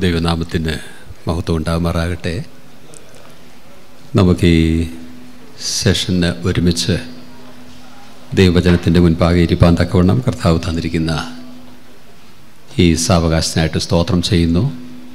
ദൈവനാമത്തിന് മഹത്വം ഉണ്ടാകുമാറാകട്ടെ നമുക്ക് ഈ സെഷന് ഒരുമിച്ച് ദൈവവചനത്തിൻ്റെ മുൻപാകെ ഇരിപ്പാൻ തക്കവണ്ണം കർത്താവ് തന്നിരിക്കുന്ന ഈ സാവകാശത്തിനായിട്ട് സ്തോത്രം ചെയ്യുന്നു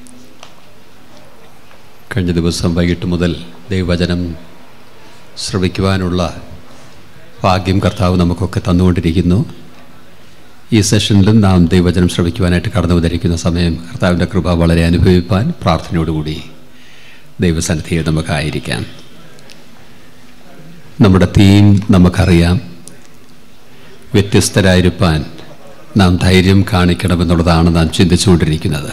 കഴിഞ്ഞ ദിവസം വൈകിട്ട് മുതൽ ദൈവവചനം ശ്രവിക്കുവാനുള്ള ഭാഗ്യം കർത്താവ് നമുക്കൊക്കെ തന്നുകൊണ്ടിരിക്കുന്നു ഈ സെഷനിലും നാം ദൈവവചനം ശ്രവിക്കുവാനായിട്ട് കടന്നു വന്നിരിക്കുന്ന സമയം കർത്താവിൻ്റെ കൃപ വളരെ അനുഭവിപ്പാൻ പ്രാർത്ഥനയോടുകൂടി ദൈവസന്നിധിയിൽ നമുക്കായിരിക്കാം നമ്മുടെ തീം നമുക്കറിയാം വ്യത്യസ്തരായിരിക്കാൻ നാം ധൈര്യം കാണിക്കണമെന്നുള്ളതാണ് നാം ചിന്തിച്ചുകൊണ്ടിരിക്കുന്നത്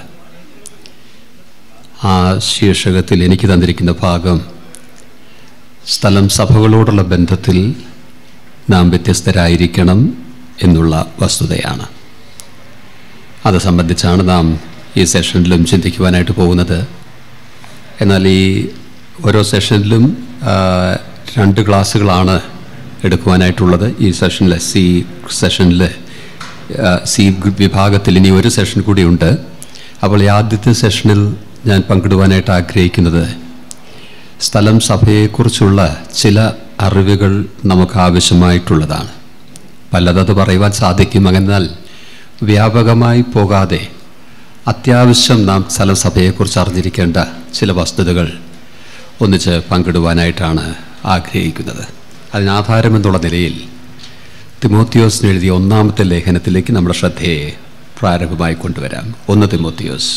ആ ശീർഷകത്തിൽ എനിക്ക് തന്നിരിക്കുന്ന ഭാഗം സ്ഥലം സഭകളോടുള്ള ബന്ധത്തിൽ നാം വ്യത്യസ്തരായിരിക്കണം എന്നുള്ള വസ്തുതയാണ് അത് സംബന്ധിച്ചാണ് നാം ഈ സെഷനിലും ചിന്തിക്കുവാനായിട്ട് പോകുന്നത് എന്നാൽ ഈ ഓരോ സെഷനിലും ആ, രണ്ട് ക്ലാസ്സുകളാണ് എടുക്കുവാനായിട്ടുള്ളത് ഈ സെഷനിൽ സി സെഷനിൽ സി വിഭാഗത്തിൽ ഇനി ഒരു സെഷൻ കൂടിയുണ്ട് അപ്പോൾ ഈ ആദ്യത്തെ സെഷനിൽ ഞാൻ പങ്കിടുവാനായിട്ട് ആഗ്രഹിക്കുന്നത് സ്ഥലം സഭയെക്കുറിച്ചുള്ള ചില അറിവുകൾ നമുക്ക് ആവശ്യമായിട്ടുള്ളതാണ് പലതത് പറയുവാൻ സാധിക്കും എന്നാൽ വ്യാപകമായി പോകാതെ അത്യാവശ്യം നാം സ്ഥലം സഭയെക്കുറിച്ച് അറിഞ്ഞിരിക്കേണ്ട ചില വസ്തുതകൾ ഒന്നിച്ച് പങ്കിടുവാനായിട്ടാണ് ആഗ്രഹിക്കുന്നത് അതിനാധാരമെന്നുള്ള നിലയിൽ തിമോത്തിയോസിന് എഴുതിയ ഒന്നാമത്തെ ലേഖനത്തിലേക്ക് നമ്മുടെ ശ്രദ്ധയെ പ്രാരംഭമായി കൊണ്ടുവരാം ഒന്ന് തിമോത്തിയോസ്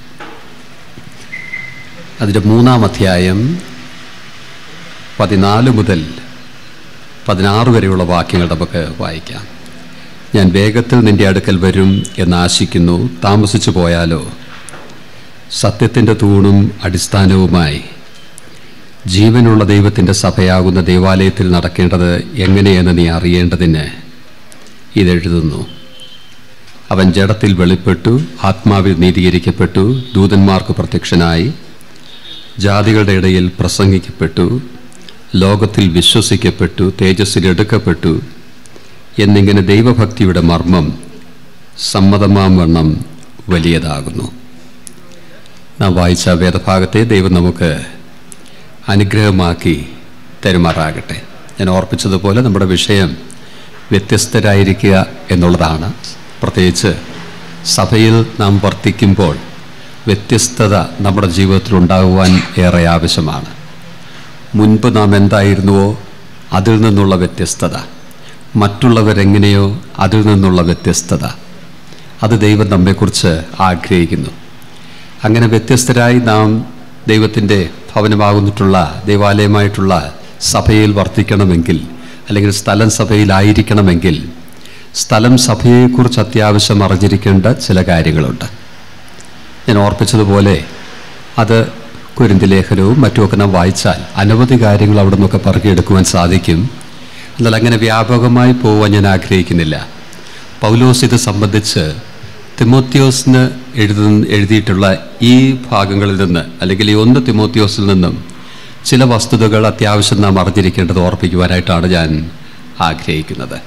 അതിൻ്റെ മൂന്നാം അധ്യായം പതിനാല് മുതൽ പതിനാറ് വരെയുള്ള വാക്യങ്ങൾ നമുക്ക് വായിക്കാം ഞാൻ വേഗത്തിൽ നിന്റെ അടുക്കൽ വരും എന്ന് ആശിക്കുന്നു താമസിച്ചു പോയാലോ സത്യത്തിൻ്റെ തൂണും അടിസ്ഥാനവുമായി ജീവനുള്ള ദൈവത്തിൻ്റെ സഭയാകുന്ന ദേവാലയത്തിൽ നടക്കേണ്ടത് എങ്ങനെയെന്ന് നീ അറിയേണ്ടതിന് ഇതെഴുതുന്നു അവൻ ജഡത്തിൽ വെളിപ്പെട്ടു ആത്മാവിൽ നീതീകരിക്കപ്പെട്ടു ദൂതന്മാർക്ക് പ്രത്യക്ഷനായി ജാതികളുടെ ഇടയിൽ പ്രസംഗിക്കപ്പെട്ടു ലോകത്തിൽ വിശ്വസിക്കപ്പെട്ടു തേജസ്സിൽ എടുക്കപ്പെട്ടു എന്നിങ്ങനെ ദൈവഭക്തിയുടെ മർമ്മം സമ്മതമാം വണ്ണം വലിയതാകുന്നു നാം വായിച്ച വേദഭാഗത്തെ ദൈവം നമുക്ക് അനുഗ്രഹമാക്കി തരുമാറാകട്ടെ ഞാൻ ഓർപ്പിച്ചതുപോലെ നമ്മുടെ വിഷയം വ്യത്യസ്തരായിരിക്കുക എന്നുള്ളതാണ് പ്രത്യേകിച്ച് സഭയിൽ നാം വർത്തിക്കുമ്പോൾ വ്യത്യസ്തത നമ്മുടെ ജീവിതത്തിൽ ഉണ്ടാകുവാൻ ഏറെ ആവശ്യമാണ് മുൻപ് നാം എന്തായിരുന്നുവോ അതിൽ നിന്നുള്ള വ്യത്യസ്തത മറ്റുള്ളവരെങ്ങനെയോ അതിൽ നിന്നുള്ള വ്യത്യസ്തത അത് ദൈവം നമ്മെക്കുറിച്ച് ആഗ്രഹിക്കുന്നു അങ്ങനെ വ്യത്യസ്തരായി നാം ദൈവത്തിൻ്റെ ഭവനമാകുന്നിട്ടുള്ള ദൈവാലയമായിട്ടുള്ള സഭയിൽ വർത്തിക്കണമെങ്കിൽ അല്ലെങ്കിൽ സ്ഥലം സഭയിലായിരിക്കണമെങ്കിൽ സ്ഥലം സഭയെക്കുറിച്ച് അത്യാവശ്യം അറിഞ്ഞിരിക്കേണ്ട ചില കാര്യങ്ങളുണ്ട് ഞാൻ ഓർപ്പിച്ചതുപോലെ അത് കുരിന്തി ലേഖനവും മറ്റുമൊക്കെ നാം വായിച്ചാൽ അനവധി കാര്യങ്ങൾ അവിടെ നിന്നൊക്കെ പറക്കിയെടുക്കുവാൻ സാധിക്കും എന്നാൽ അങ്ങനെ വ്യാപകമായി പോവാൻ ഞാൻ ആഗ്രഹിക്കുന്നില്ല പൗലോസ് ഇത് സംബന്ധിച്ച് തിമോത്യോസിന് എഴുതു എഴുതിയിട്ടുള്ള ഈ ഭാഗങ്ങളിൽ നിന്ന് അല്ലെങ്കിൽ ഈ ഒന്ന് തിമോത്യോസിൽ നിന്നും ചില വസ്തുതകൾ അത്യാവശ്യം നാം അറിഞ്ഞിരിക്കേണ്ടത് ഓർപ്പിക്കുവാനായിട്ടാണ് ഞാൻ ആഗ്രഹിക്കുന്നത്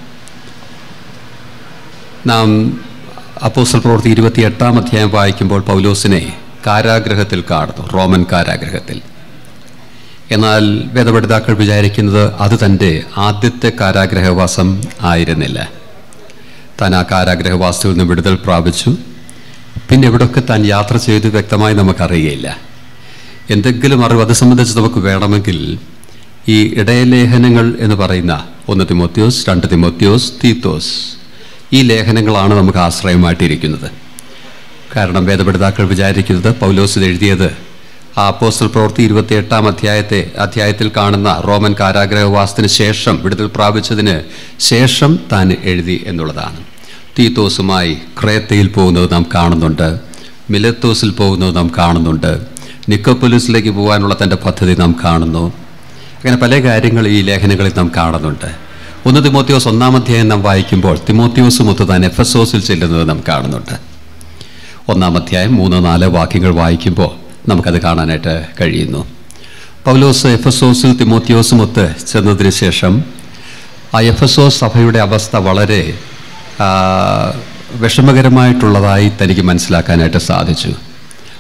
നാം അപ്പോസ്റ്റൽ പ്രവൃത്തി ഇരുപത്തി എട്ടാം അധ്യായം വായിക്കുമ്പോൾ പൗലോസിനെ കാരാഗ്രഹത്തിൽ കാണുന്നു റോമൻ കാരാഗ്രഹത്തിൽ എന്നാൽ വേദപഠിതാക്കൾ വിചാരിക്കുന്നത് അത് തൻ്റെ ആദ്യത്തെ കാരാഗ്രഹവാസം ആയിരുന്നില്ല താൻ ആ കാരാഗ്രഹവാസത്തിൽ നിന്ന് വിടുതൽ പ്രാപിച്ചു പിന്നെ എവിടൊക്കെ താൻ യാത്ര ചെയ്ത് വ്യക്തമായി നമുക്കറിയുകയില്ല എന്തെങ്കിലും അറിവ് അത് സംബന്ധിച്ച് നമുക്ക് വേണമെങ്കിൽ ഈ ഇടയലേഖനങ്ങൾ എന്ന് പറയുന്ന ഒന്ന് തിമോത്യോസ് രണ്ട് തിമോത്യോസ് തീത്തോസ് ഈ ലേഖനങ്ങളാണ് നമുക്ക് ആശ്രയമായിട്ടിരിക്കുന്നത് കാരണം വേദപഠിതാക്കൾ വിചാരിക്കുന്നത് പൗലോസ് ഇത് എഴുതിയത് ആ അപ്പോസ്റ്റൽ പ്രവൃത്തി ഇരുപത്തി എട്ടാം അധ്യായത്തെ അധ്യായത്തിൽ കാണുന്ന റോമൻ കാരാഗ്രഹവാസത്തിന് ശേഷം വിടുതൽ പ്രാപിച്ചതിന് ശേഷം താൻ എഴുതി എന്നുള്ളതാണ് തീത്തോസുമായി ക്രേത്തയിൽ പോകുന്നത് നാം കാണുന്നുണ്ട് മിലത്തോസിൽ പോകുന്നത് നാം കാണുന്നുണ്ട് നിക്കോപ്പൊലിസിലേക്ക് പോകാനുള്ള തൻ്റെ പദ്ധതി നാം കാണുന്നു അങ്ങനെ പല കാര്യങ്ങൾ ഈ ലേഖനങ്ങളിൽ നാം കാണുന്നുണ്ട് ഒന്ന് തിമോത്തിയോസ് ഒന്നാം അധ്യായം നാം വായിക്കുമ്പോൾ തിമോത്തിയോസ് മൊത്തം താൻ എഫ് എസ് ഓസിൽ ചെല്ലുന്നത് നാം കാണുന്നുണ്ട് ഒന്നാം അധ്യായം മൂന്ന് നാല് വാക്യങ്ങൾ വായിക്കുമ്പോൾ നമുക്കത് കാണാനായിട്ട് കഴിയുന്നു പൗലോസ് എഫ് എസ് ഓസിൽ തിമോത്തിയോസും ഒത്ത് ചെന്നതിന് ശേഷം ആ എഫ് എസ് ഓസ് സഭയുടെ അവസ്ഥ വളരെ ആ, വിഷമകരമായിട്ടുള്ളതായി തനിക്ക് മനസ്സിലാക്കാനായിട്ട് സാധിച്ചു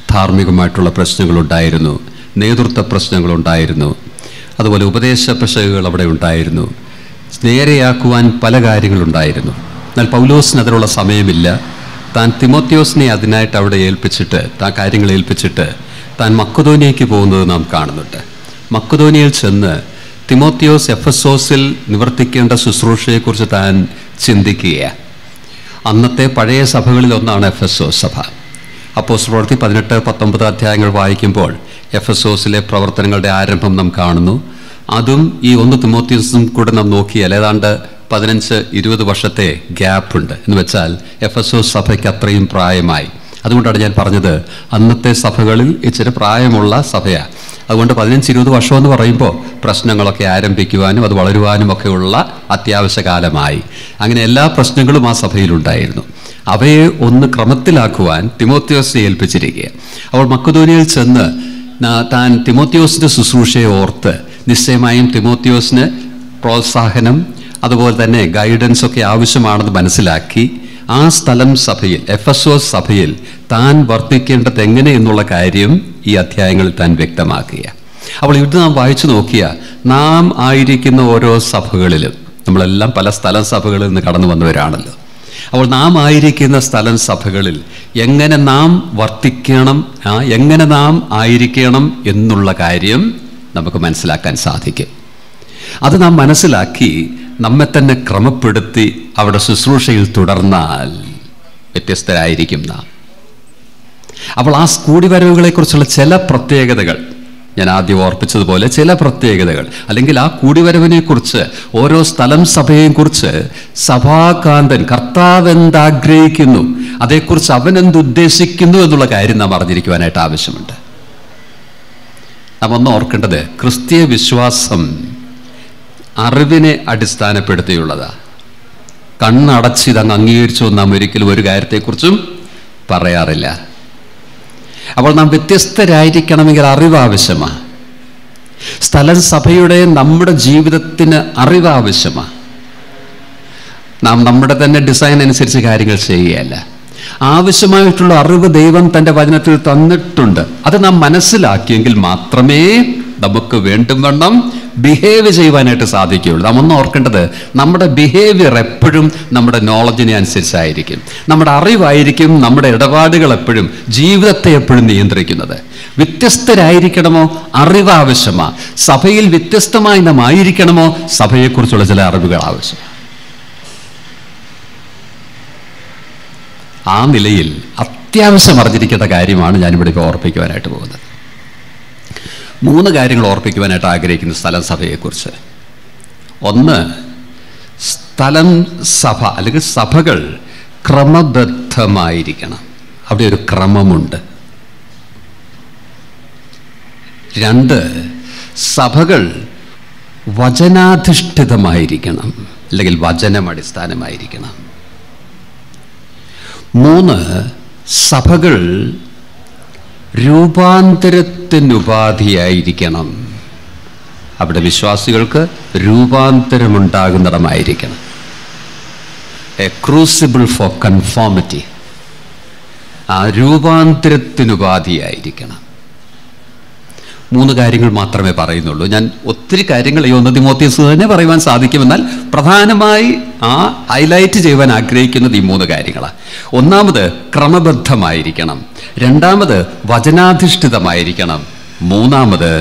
ധാർമ്മികമായിട്ടുള്ള പ്രശ്നങ്ങളുണ്ടായിരുന്നു നേതൃത്വ പ്രശ്നങ്ങളുണ്ടായിരുന്നു അതുപോലെ ഉപദേശ പിശകുകൾ അവിടെ ഉണ്ടായിരുന്നു നേരെയാക്കുവാൻ പല കാര്യങ്ങളുണ്ടായിരുന്നു എന്നാൽ പൗലോസിന് അതിനുള്ള സമയമില്ല താൻ തിമോത്യോസിനെ അതിനായിട്ട് അവിടെ ഏൽപ്പിച്ചിട്ട് താൻ കാര്യങ്ങൾ ഏൽപ്പിച്ചിട്ട് താൻ മക്കുതോനിയയ്ക്ക് പോകുന്നത് നാം കാണുന്നുണ്ട് മക്കുതോനിയയിൽ ചെന്ന് തിമോത്യോസ് എഫ് എസ് ഓസിൽ നിവർത്തിക്കേണ്ട ശുശ്രൂഷയെക്കുറിച്ച് താൻ ചിന്തിക്കുകയാണ് അന്നത്തെ പഴയ സഭകളിൽ ഒന്നാണ് എഫ് എസ് ഒ സഭ അപ്പോസ് പ്രവൃത്തി പതിനെട്ട് പത്തൊമ്പത് അധ്യായങ്ങൾ വായിക്കുമ്പോൾ എഫ് എസ് ഒസിലെ പ്രവർത്തനങ്ങളുടെ ആരംഭം നാം കാണുന്നു അതും ഈ ഒന്ന് തിമോത്യോസും കൂടെ നാം നോക്കിയാൽ ഏതാണ്ട് പതിനഞ്ച് ഇരുപത് വർഷത്തെ ഗ്യാപ്പ് ഉണ്ട് എന്ന് വെച്ചാൽ എഫ് എസ് ഒ സഭയ്ക്ക് അത്രയും പ്രായമായി അതുകൊണ്ടാണ് ഞാൻ പറഞ്ഞത് അന്നത്തെ സഭകളിൽ ഇച്ചിരി പ്രായമുള്ള സഭയാണ് അതുകൊണ്ട് പതിനഞ്ച് ഇരുപത് വർഷം എന്ന് പറയുമ്പോൾ പ്രശ്നങ്ങളൊക്കെ ആരംഭിക്കുവാനും അത് വളരുവാനും ഒക്കെയുള്ള അത്യാവശ്യ കാലമായി അങ്ങനെ എല്ലാ പ്രശ്നങ്ങളും ആ സഭയിലുണ്ടായിരുന്നു അവയെ ഒന്ന് ക്രമത്തിലാക്കുവാൻ തിമോത്യോസിനെ ഏൽപ്പിച്ചിരിക്കുക അവൾ മക്കുദോനിയിൽ ചെന്ന് നാ- താൻ തിമോത്യോസിന്റെ ശുശ്രൂഷയെ ഓർത്ത് നിശ്ചയമായും തിമോത്യോസിന് പ്രോത്സാഹനം അതുപോലെ തന്നെ ഗൈഡൻസ് ഒക്കെ ആവശ്യമാണെന്ന് മനസ്സിലാക്കി ആ സ്ഥലം സഭയിൽ എഫ് എസ് ഒ സഭയിൽ താൻ വർദ്ധിക്കേണ്ടത് എങ്ങനെ എന്നുള്ള കാര്യം ഈ അധ്യായങ്ങളിൽ താൻ വ്യക്തമാക്കുക അപ്പോൾ ഇത് നാം വായിച്ചു നോക്കിയ നാം ആയിരിക്കുന്ന ഓരോ സഭകളിലും നമ്മളെല്ലാം പല സ്ഥലം സഭകളിൽ നിന്ന് കടന്നു വന്നവരാണല്ലോ അപ്പോൾ നാം ആയിരിക്കുന്ന സ്ഥലം സഭകളിൽ എങ്ങനെ നാം വർത്തിക്കണം ആ, എങ്ങനെ നാം ആയിരിക്കണം എന്നുള്ള കാര്യം നമുക്ക് മനസ്സിലാക്കാൻ സാധിക്കും അത് നാം മനസ്സിലാക്കി നമ്മെ തന്നെ ക്രമപ്പെടുത്തി അവിടെ ശുശ്രൂഷയിൽ തുടർന്നാൽ വ്യത്യസ്തരായിരിക്കും നാം അപ്പോൾ ആ കൂടിവരവുകളെക്കുറിച്ചുള്ള ചില പ്രത്യേകതകൾ ഞാൻ ആദ്യം ഓർപ്പിച്ചതുപോലെ ചില പ്രത്യേകതകൾ അല്ലെങ്കിൽ ആ കൂടിവരവിനെക്കുറിച്ച് ഓരോ സ്ഥലം സഭയെയും കുറിച്ച് സഭാകാന്തൻ കർത്താവ് എന്താഗ്രഹിക്കുന്നു അതേക്കുറിച്ച് അവൻ എന്തുദ്ദേശിക്കുന്നു എന്നുള്ള കാര്യം നാം അറിഞ്ഞിരിക്കുവാനായിട്ട് ആവശ്യമുണ്ട് നാം ഒന്ന് ഓർക്കേണ്ടത് ക്രിസ്തീയ വിശ്വാസം അറിവിനെ അടിസ്ഥാനപ്പെടുത്തിയുള്ളതാ കണ്ണടച്ച് ഇതങ്ങ് അംഗീകരിച്ചു എന്ന് നാം ഒരിക്കലും ഒരു കാര്യത്തെക്കുറിച്ചും പറയാറില്ല അപ്പോൾ നാം വ്യത്യസ്തരായിരിക്കണമെങ്കിൽ അറിവ് ആവശ്യമാണ് സ്ഥലം സഭയുടെ നമ്മുടെ ജീവിതത്തിന് അറിവ് ആവശ്യമാണ് നാം നമ്മുടെ തന്നെ ഡിസൈൻ അനുസരിച്ച് കാര്യങ്ങൾ ചെയ്യുകയല്ല ആവശ്യമായിട്ടുള്ള അറിവ് ദൈവം തൻ്റെ വചനത്തിൽ തന്നിട്ടുണ്ട് അത് നാം മനസ്സിലാക്കിയെങ്കിൽ മാത്രമേ നമുക്ക് വേണ്ടും വണ്ണം ബിഹേവ് ചെയ്യുവാനായിട്ട് സാധിക്കുകയുള്ളൂ നാം ഒന്ന് ഓർക്കേണ്ടത് നമ്മുടെ ബിഹേവിയർ എപ്പോഴും നമ്മുടെ നോളജിനെ അനുസരിച്ചായിരിക്കും നമ്മുടെ അറിവായിരിക്കും നമ്മുടെ ഇടപാടുകൾ എപ്പോഴും ജീവിതത്തെ എപ്പോഴും നിയന്ത്രിക്കുന്നത് വ്യത്യസ്തരായിരിക്കണമോ അറിവ് ആവശ്യമാണ് സഭയിൽ വ്യത്യസ്തമായി നാം ആയിരിക്കണമോ സഭയെക്കുറിച്ചുള്ള ചില അറിവുകൾ ആവശ്യം ആ നിലയിൽ അത്യാവശ്യം അറിഞ്ഞിരിക്കേണ്ട കാര്യമാണ് ഞാനിവിടെ ഇപ്പോൾ ഓർപ്പിക്കുവാനായിട്ട് പോകുന്നത് മൂന്ന് കാര്യങ്ങൾ ഓർപ്പിക്കുവാനായിട്ട് ആഗ്രഹിക്കുന്ന സ്ഥലം സഭയെക്കുറിച്ച് ഒന്ന് സ്ഥലം സഭ അല്ലെങ്കിൽ സഭകൾ ക്രമബദ്ധമായിരിക്കണം അവിടെ ഒരു ക്രമമുണ്ട് രണ്ട് സഭകൾ വചനാധിഷ്ഠിതമായിരിക്കണം അല്ലെങ്കിൽ വചനം അടിസ്ഥാനമായിരിക്കണം മൂന്ന് സഭകൾ രൂപാന്തരത്തിനുപാധിയായിരിക്കണം അവിടെ വിശ്വാസികൾക്ക് രൂപാന്തരമുണ്ടാകുന്നിടമായിരിക്കണം എ ക്രൂസിബിൾ ഫോർ കൺഫോമിറ്റി ആ രൂപാന്തരത്തിനുപാധിയായിരിക്കണം മൂന്ന് കാര്യങ്ങൾ മാത്രമേ പറയുന്നുള്ളൂ ഞാൻ ഒത്തിരി കാര്യങ്ങൾ ഈ ഒന്ന് തിമോത്യസ് തന്നെ പറയുവാൻ സാധിക്കുമെന്നാൽ പ്രധാനമായി ആ ഹൈലൈറ്റ് ചെയ്യുവാൻ ആഗ്രഹിക്കുന്നത് ഈ മൂന്ന് കാര്യങ്ങളാണ് ഒന്നാമത് ക്രമബദ്ധമായിരിക്കണം രണ്ടാമത് വചനാധിഷ്ഠിതമായിരിക്കണം മൂന്നാമത്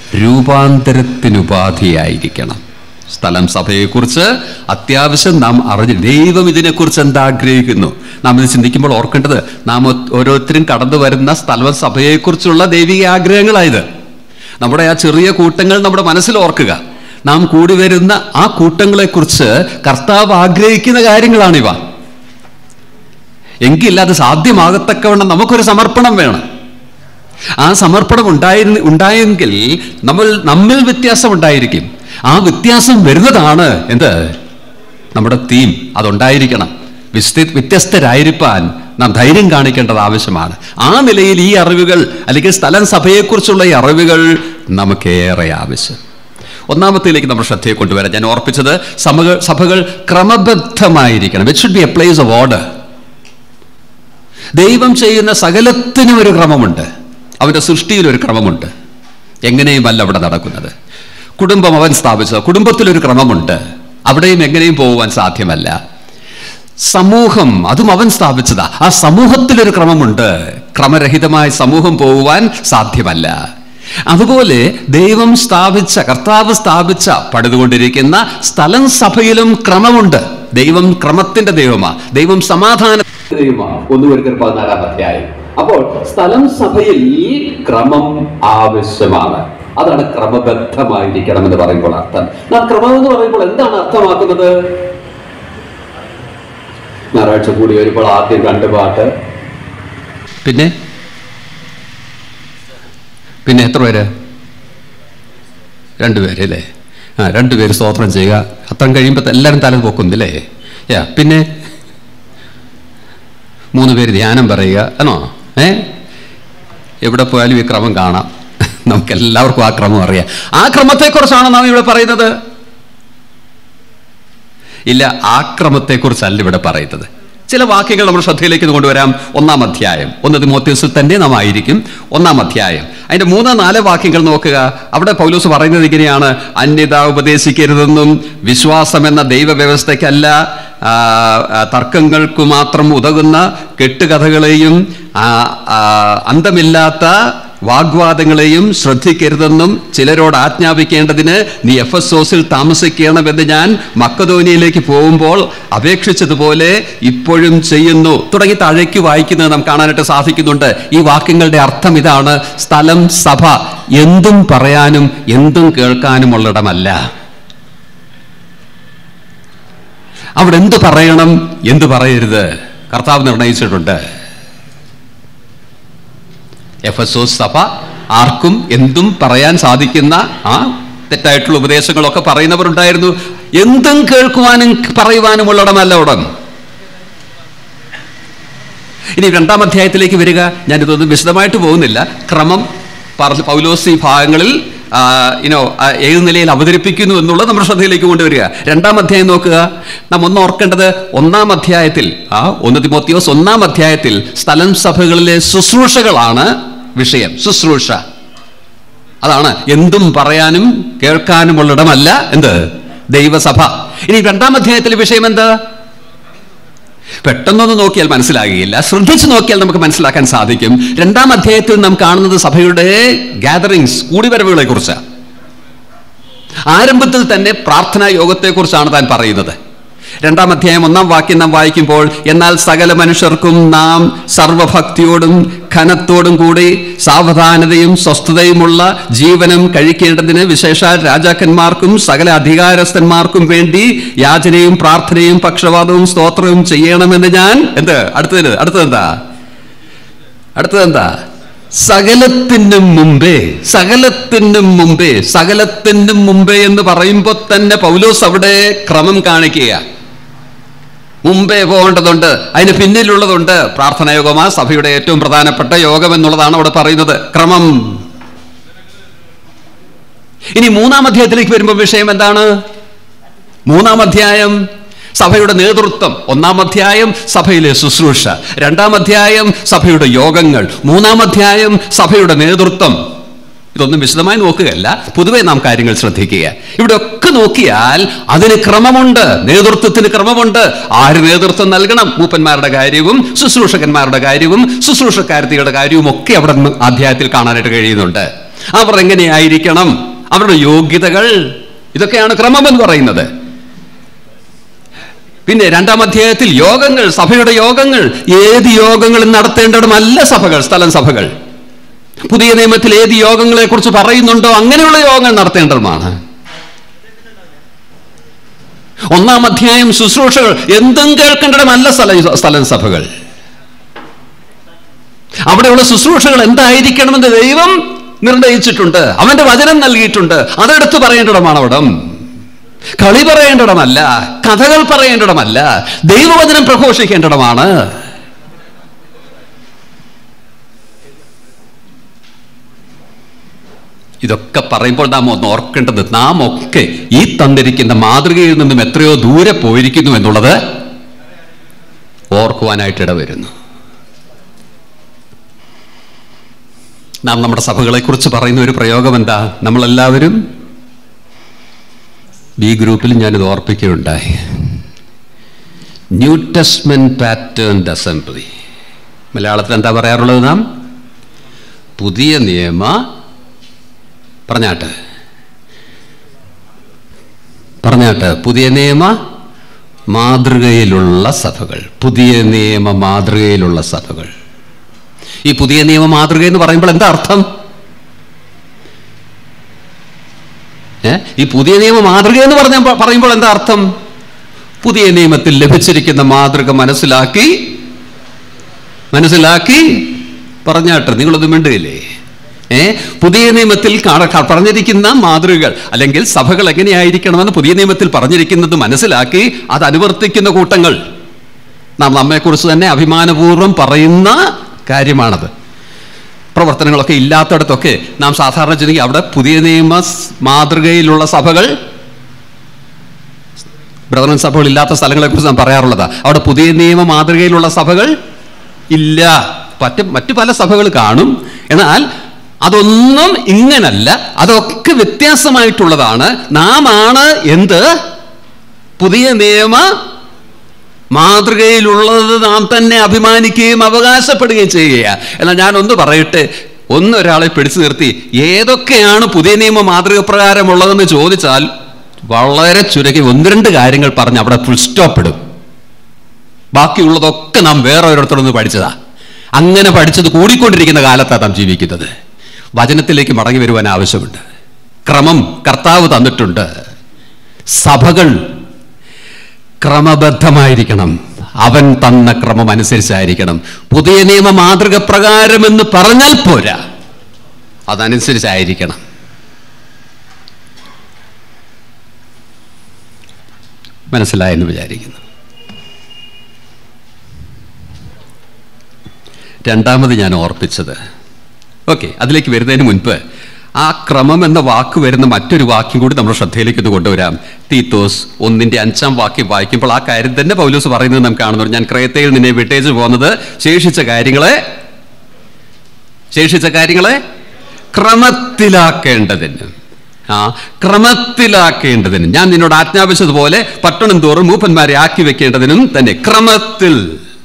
രൂപാന്തരത്തിനുപാധിയായിരിക്കണം സ്ഥലം സഭയെക്കുറിച്ച് അത്യാവശ്യം നാം അറിഞ്ഞ് ദൈവം ഇതിനെക്കുറിച്ച് എന്താ ആഗ്രഹിക്കുന്നു നാം ഇത് ചിന്തിക്കുമ്പോൾ ഓർക്കേണ്ടത് നാം ഒ- ഓരോരുത്തരും കടന്നു വരുന്ന സ്ഥലം സഭയെക്കുറിച്ചുള്ള ദൈവിക ആഗ്രഹങ്ങളായത് നമ്മുടെ ആ ചെറിയ കൂട്ടങ്ങൾ നമ്മുടെ മനസ്സിൽ ഓർക്കുക നാം കൂടി വരുന്ന ആ കൂട്ടങ്ങളെക്കുറിച്ച് കർത്താവ് ആഗ്രഹിക്കുന്ന കാര്യങ്ങളാണിവ എങ്കിൽ അത് സാധ്യമാകത്തക്കവണ്ണം നമുക്കൊരു സമർപ്പണം വേണം ആ സമർപ്പണം ഉണ്ടായിരുന്ന ഉണ്ടായെങ്കിൽ നമ്മൾ നമ്മിൽ വ്യത്യാസം ഉണ്ടായിരിക്കും ആ വ്യത്യാസം വരുന്നതാണ് എന്ത് നമ്മുടെ തീം അതുണ്ടായിരിക്കണം വിസ്തി- വ്യത്യസ്തരായിരിക്കാൻ നാം ധൈര്യം കാണിക്കേണ്ടത് ആവശ്യമാണ് ആ നിലയിൽ ഈ അറിവുകൾ അല്ലെങ്കിൽ സ്ഥലം സഭയെക്കുറിച്ചുള്ള ഈ അറിവുകൾ നമുക്കേറെ ആവശ്യം ഒന്നാമത്തേലേക്ക് നമ്മൾ ശ്രദ്ധയെ കൊണ്ടുവരാൻ ഞാൻ ഓർപ്പിച്ചത് സഭകൾ സഭകൾ ക്രമബദ്ധമായിരിക്കണം it should be a place of order ദൈവം ചെയ്യുന്ന സകലത്തിനും ഒരു ക്രമമുണ്ട് അവൻ്റെ സൃഷ്ടിയിൽ ഒരു ക്രമമുണ്ട് എങ്ങനെയുമല്ല അവിടെ നടക്കുന്നത് കുടുംബം അവൻ സ്ഥാപിച്ചത് കുടുംബത്തിലൊരു ക്രമമുണ്ട് അവിടെയും എങ്ങനെയും പോകുവാൻ സാധ്യമല്ല സമൂഹം അതും അവൻ സ്ഥാപിച്ചതാ ആ സമൂഹത്തിലൊരു ക്രമമുണ്ട് ക്രമരഹിതമായ സമൂഹം പോകുവാൻ സാധ്യമല്ല അതുപോലെ ദൈവം സ്ഥാപിച്ച കർത്താവ് സ്ഥാപിച്ച പണിതുകൊണ്ടിരിക്കുന്ന സ്ഥലം സഭയിലും ക്രമമുണ്ട് ദൈവം ക്രമത്തിന്റെ ദൈവമാ ദൈവം സമാധാന ദൈവമാ ഒന്ന് ഒരിക്കൽ പതിനാലാം അധ്യായം അപ്പോൾ സ്ഥലം സഭയിൽ ക്രമം ആവശ്യമാണ് അതാണ് ക്രമബദ്ധമായിരിക്കണം എന്ന് പറയുമ്പോൾ അർത്ഥം നാം ക്രമം എന്ന് പറയുമ്പോൾ എന്താണ് അർത്ഥമാക്കുന്നത് ഞായറാഴ്ച കൂടി വരുമ്പോൾ ആദ്യം രണ്ട് പാട്ട് പിന്നെ പിന്നെ എത്ര പേര് രണ്ടുപേര് അല്ലേ ആ രണ്ടുപേര് സ്തോത്രം ചെയ്യുക അത്രയും കഴിയുമ്പോൾ എല്ലാവരും തല പൊക്കുന്നില്ലേ യാ പിന്നെ മൂന്ന് പേര് ധ്യാനം പറയുക എന്നോ ഏ എവിടെ പോയാലും ഈ ക്രമം കാണാം നമുക്ക് എല്ലാവർക്കും ആ ക്രമം അറിയാം ആ ക്രമത്തെക്കുറിച്ചാണ് നാം ഇവിടെ പറയുന്നത് ഇല്ല ആ ക്രമത്തെക്കുറിച്ചല്ല ഇവിടെ പറയുന്നത് ചില വാക്യങ്ങൾ നമ്മുടെ ശ്രദ്ധയിലേക്ക് കൊണ്ടുവരാം ഒന്നാം അധ്യായം ഒന്ന് തിമോത്യോസിൽ തന്നെ നാം ആയിരിക്കും ഒന്നാം അധ്യായം അതിന്റെ മൂന്നോ നാല് വാക്യങ്ങൾ നോക്കുക അവിടെ പൗലോസ് പറയുന്നത് ഇങ്ങനെയാണ് അന്യത ഉപദേശിക്കരുതെന്നും വിശ്വാസം എന്ന ദൈവവ്യവസ്ഥയ്ക്കല്ല ആ, ആ, തർക്കങ്ങൾക്ക് മാത്രം ഉതകുന്ന കെട്ടുകഥകളെയും ആ, ആ, അന്തമില്ലാത്ത വാഗ്വാദങ്ങളെയും ശ്രദ്ധിക്കരുതെന്നും ചിലരോട് ആജ്ഞാപിക്കേണ്ടതിന് നീ എഫ് എസ് ഓസിൽ താമസിക്കണമെന്ന് ഞാൻ മക്കധോനിയിലേക്ക് പോകുമ്പോൾ അപേക്ഷിച്ചതുപോലെ ഇപ്പോഴും ചെയ്യുന്നു തുടങ്ങി താഴേക്ക് വായിക്കുന്നത് നാം കാണാനായിട്ട് സാധിക്കുന്നുണ്ട് ഈ വാക്യങ്ങളുടെ അർത്ഥം ഇതാണ് സ്ഥലം സഭ എന്തും പറയാനും എന്തും കേൾക്കാനുമുള്ളിടമല്ല അവിടെ എന്ത് പറയണം എന്ത് പറയരുത് കർത്താവ് നിർണയിച്ചിട്ടുണ്ട് എഫ് എസ് സഭ ആർക്കും എന്തും പറയാൻ സാധിക്കുന്ന ആ തെറ്റായിട്ടുള്ള ഉപദേശങ്ങളൊക്കെ പറയുന്നവരുണ്ടായിരുന്നു എന്തും കേൾക്കുവാനും പറയുവാനുമുള്ളിടമല്ല ഉടൻ ഇനി രണ്ടാം അധ്യായത്തിലേക്ക് വരിക ഞാനിതൊന്നും വിശദമായിട്ട് പോകുന്നില്ല ക്രമം പറഞ്ഞ പൗലോസി ഭാഗങ്ങളിൽ ഇനോ ഏത് നിലയിൽ അവതരിപ്പിക്കുന്നു എന്നുള്ളത് നമ്മുടെ ശ്രദ്ധയിലേക്ക് കൊണ്ടുവരിക രണ്ടാം അധ്യായം നോക്കുക നാം ഒന്ന് ഓർക്കേണ്ടത് ഒന്നാം അധ്യായത്തിൽ ആ ഒന്ന് തിമോത്തിയോസ് ഒന്നാം അധ്യായത്തിൽ സ്ഥലം സഭകളിലെ ശുശ്രൂഷകളാണ് വിഷയം ശുശ്രൂഷ അതാണ് എന്തും പറയാനും കേൾക്കാനുമുള്ളിടമല്ല എന്ത് ദൈവസഭ ഇനി രണ്ടാം അധ്യായത്തിലെ വിഷയം എന്താ പെട്ടെന്നൊന്ന് നോക്കിയാൽ മനസ്സിലാകുകയില്ല ശ്രദ്ധിച്ചു നോക്കിയാൽ നമുക്ക് മനസ്സിലാക്കാൻ സാധിക്കും രണ്ടാം അധ്യായത്തിൽ നാം കാണുന്നത് സഭയുടെ ഗാദറിങ്സ് കൂടിവരവുകളെ കുറിച്ച് ആരംഭത്തിൽ തന്നെ പ്രാർത്ഥനാ യോഗത്തെക്കുറിച്ചാണ് താൻ പറയുന്നത് രണ്ടാം അധ്യായം ഒന്നാം വാക്യം നാം വായിക്കുമ്പോൾ എന്നാൽ സകല മനുഷ്യർക്കും നാം സർവഭക്തിയോടും ഘനത്തോടും കൂടി സാവധാനതയും സ്വസ്ഥതയുമുള്ള ജീവനം കഴിക്കേണ്ടതിന് വിശേഷാൽ രാജാക്കന്മാർക്കും സകല അധികാരസ്ഥന്മാർക്കും വേണ്ടി യാചനയും പ്രാർത്ഥനയും പക്ഷപാതവും സ്തോത്രവും ചെയ്യണമെന്ന് ഞാൻ എന്ത് അടുത്തത് അടുത്തതെന്താ അടുത്തതെന്താ സകലത്തിനും മുമ്പേ സകലത്തിനും മുമ്പേ സകലത്തിനും മുമ്പേ എന്ന് പറയുമ്പോൾ തന്നെ പൗലോസ് അവിടെ ക്രമം കാണിക്കുക മുമ്പേ പോകേണ്ടതുണ്ട് അതിന് പിന്നിലുള്ളതുണ്ട് പ്രാർത്ഥനാ യോഗമാ സഭയുടെ ഏറ്റവും പ്രധാനപ്പെട്ട യോഗം എന്നുള്ളതാണ് അവിടെ പറയുന്നത് ക്രമം ഇനി മൂന്നാം അധ്യായത്തിലേക്ക് വരുമ്പോൾ വിഷയം എന്താണ് മൂന്നാം അധ്യായം സഭയുടെ നേതൃത്വം ഒന്നാം അധ്യായം സഭയിലെ ശുശ്രൂഷ രണ്ടാം അധ്യായം സഭയുടെ യോഗങ്ങൾ മൂന്നാം അധ്യായം സഭയുടെ നേതൃത്വം ഇതൊന്നും വിശദമായി നോക്കുകയല്ല പൊതുവെ നാം കാര്യങ്ങൾ ശ്രദ്ധിക്കുക ഇവിടെ ഒക്കെ നോക്കിയാൽ അതിന് ക്രമമുണ്ട് നേതൃത്വത്തിന് ക്രമമുണ്ട് ആര് നേതൃത്വം നൽകണം മൂപ്പന്മാരുടെ കാര്യവും ശുശ്രൂഷകന്മാരുടെ കാര്യവും ശുശ്രൂഷക്കാരത്തിയുടെ കാര്യവും ഒക്കെ അവിടെ നിന്ന് അധ്യായത്തിൽ കാണാനായിട്ട് കഴിയുന്നുണ്ട് അവർ എങ്ങനെയായിരിക്കണം അവരുടെ യോഗ്യതകൾ ഇതൊക്കെയാണ് ക്രമം എന്ന് പറയുന്നത് പിന്നെ രണ്ടാം അധ്യായത്തിൽ യോഗങ്ങൾ സഭയുടെ യോഗങ്ങൾ ഏത് യോഗങ്ങളും നടത്തേണ്ടതുമല്ല സഭകൾ സ്ഥലം സഭകൾ പുതിയ നിയമത്തിൽ ഏത് യോഗങ്ങളെ കുറിച്ച് പറയുന്നുണ്ടോ അങ്ങനെയുള്ള യോഗങ്ങൾ നടത്തേണ്ടതുമാണ് ഒന്നാം അധ്യായം ശുശ്രൂഷകൾ എന്തും കേൾക്കേണ്ടതുമല്ല സ്ഥല സ്ഥലം സഭകൾ അവിടെയുള്ള ശുശ്രൂഷകൾ എന്തായിരിക്കണമെന്ന് ദൈവം നിർണയിച്ചിട്ടുണ്ട് അവന്റെ വചനം നൽകിയിട്ടുണ്ട് അതെടുത്ത് പറയേണ്ടതുമാണ് അവിടം കളി പറയേണ്ടിടമല്ല കഥകൾ പറയേണ്ടിടമല്ല ദൈവവചനം പ്രഘോഷിക്കേണ്ടിടമാണ് ഇതൊക്കെ പറയുമ്പോൾ നാം ഒന്ന് ഓർക്കേണ്ടത് നാം ഒക്കെ ഈ തന്നിരിക്കുന്ന മാതൃകയിൽ നിന്നും എത്രയോ ദൂരെ പോയിരിക്കുന്നു എന്നുള്ളത് ഓർക്കുവാനായിട്ട് ഇടവരുന്നു നാം നമ്മുടെ സഭകളെക്കുറിച്ച് പറയുന്ന ഒരു പ്രയോഗം എന്താ നമ്മളെല്ലാവരും ബി ഗ്രൂപ്പിൽ ഞാനിത് ഓർപ്പിക്കുകയുണ്ടായി ന്യൂ ടെസ്റ്റ്മെന്റ് പാറ്റേൺഡ് അസംബ്ലി മലയാളത്തിൽ എന്താ പറയാറുള്ളത് നാം പുതിയ നിയമ പറഞ്ഞാട്ട് പറഞ്ഞാട്ട് പുതിയ നിയമ മാതൃകയിലുള്ള സഭകൾ പുതിയ നിയമ മാതൃകയിലുള്ള സഭകൾ ഈ പുതിയ നിയമ മാതൃക എന്ന് പറയുമ്പോൾ എന്താ അർത്ഥം ഏ ഈ പുതിയ നിയമ മാതൃക എന്ന് പറഞ്ഞ പറയുമ്പോൾ എന്താ അർത്ഥം പുതിയ നിയമത്തിൽ ലഭിച്ചിരിക്കുന്ന മാതൃക മനസ്സിലാക്കി മനസ്സിലാക്കി പറഞ്ഞാട്ട് നിങ്ങളൊന്നും മിണ്ടുകയില്ലേ ഏ പുതിയ നിയമത്തിൽ കാണ- ക- പറഞ്ഞിരിക്കുന്ന മാതൃകകൾ അല്ലെങ്കിൽ സഭകൾ എങ്ങനെയായിരിക്കണമെന്ന് പുതിയ നിയമത്തിൽ പറഞ്ഞിരിക്കുന്നത് മനസ്സിലാക്കി അത് അനുവർത്തിക്കുന്ന കൂട്ടങ്ങൾ നാം നമ്മെക്കുറിച്ച് തന്നെ അഭിമാനപൂർവ്വം പറയുന്ന കാര്യമാണത് പ്രവർത്തനങ്ങളൊക്കെ ഇല്ലാത്തടത്തൊക്കെ നാം സാധാരണ ചിന്തിക്കും അവിടെ പുതിയ നിയമ സ് മാതൃകയിലുള്ള സഭകൾ ബ്രദറൻ സഭകൾ ഇല്ലാത്ത സ്ഥലങ്ങളെക്കുറിച്ച് നാം പറയാറുള്ളതാ അവിടെ പുതിയ നിയമ മാതൃകയിലുള്ള സഭകൾ ഇല്ല മറ്റ് മറ്റു പല സഭകൾ കാണും എന്നാൽ അതൊന്നും ഇങ്ങനല്ല അതൊക്കെ വ്യത്യാസമായിട്ടുള്ളതാണ് നാം ആണ് എന്ത് പുതിയ നിയമ മാതൃകയിലുള്ളത് നാം തന്നെ അഭിമാനിക്കുകയും അവകാശപ്പെടുകയും ചെയ്യുക എന്നാൽ ഞാൻ ഒന്ന് പറയട്ടെ ഒന്ന് ഒരാളെ പിടിച്ചു നിർത്തി ഏതൊക്കെയാണ് പുതിയ നിയമ മാതൃക പ്രകാരമുള്ളതെന്ന് ചോദിച്ചാൽ വളരെ ചുരുക്കി ഒന്ന് രണ്ട് കാര്യങ്ങൾ പറഞ്ഞ് അവിടെ ഫുൾ സ്റ്റോപ്പ് ഇടും ബാക്കിയുള്ളതൊക്കെ നാം വേറെ ഒരിടത്തുനിന്ന് പഠിച്ചതാ അങ്ങനെ പഠിച്ചത് കൂടിക്കൊണ്ടിരിക്കുന്ന കാലത്താണ് നാം ജീവിക്കുന്നത് വചനത്തിലേക്ക് മടങ്ങി വരുവാൻ ആവശ്യമുണ്ട് ക്രമം കർത്താവ് തന്നിട്ടുണ്ട് സഭകൾ ക്രമബദ്ധമായിരിക്കണം അവൻ തന്ന ക്രമം അനുസരിച്ചായിരിക്കണം പുതിയ നിയമ മാതൃക പ്രകാരം എന്ന് പറഞ്ഞാൽ പോരാ അതനുസരിച്ചായിരിക്കണം മനസ്സിലായെന്ന് വിചാരിക്കുന്നു രണ്ടാമത് ഞാൻ ഓർപ്പിച്ചത് ഓക്കെ അതിലേക്ക് വരുന്നതിന് മുൻപ് ആ ക്രമം എന്ന വാക്ക് വരുന്ന മറ്റൊരു വാക്യം കൂടി നമ്മുടെ ശ്രദ്ധയിലേക്ക് ഒന്ന് കൊണ്ടുവരാം തീത്തോസ് ഒന്നിന്റെ അഞ്ചാം വാക്യം വായിക്കുമ്പോൾ ആ കാര്യം തന്നെ പൗലോസ് പറയുന്നത് നാം കാണുന്നു ഞാൻ ക്രയത്തയിൽ നിന്നെ വിട്ടേച്ച് പോകുന്നത് ശേഷിച്ച കാര്യങ്ങളെ ശേഷിച്ച കാര്യങ്ങളെ ക്രമത്തിലാക്കേണ്ടതിന് ആ ക്രമത്തിലാക്കേണ്ടതിന് ഞാൻ നിന്നോട് ആജ്ഞാപിച്ചതുപോലെ പട്ടണം തോറും മൂപ്പന്മാരെ ആക്കി വെക്കേണ്ടതിനും തന്നെ ക്രമത്തിൽ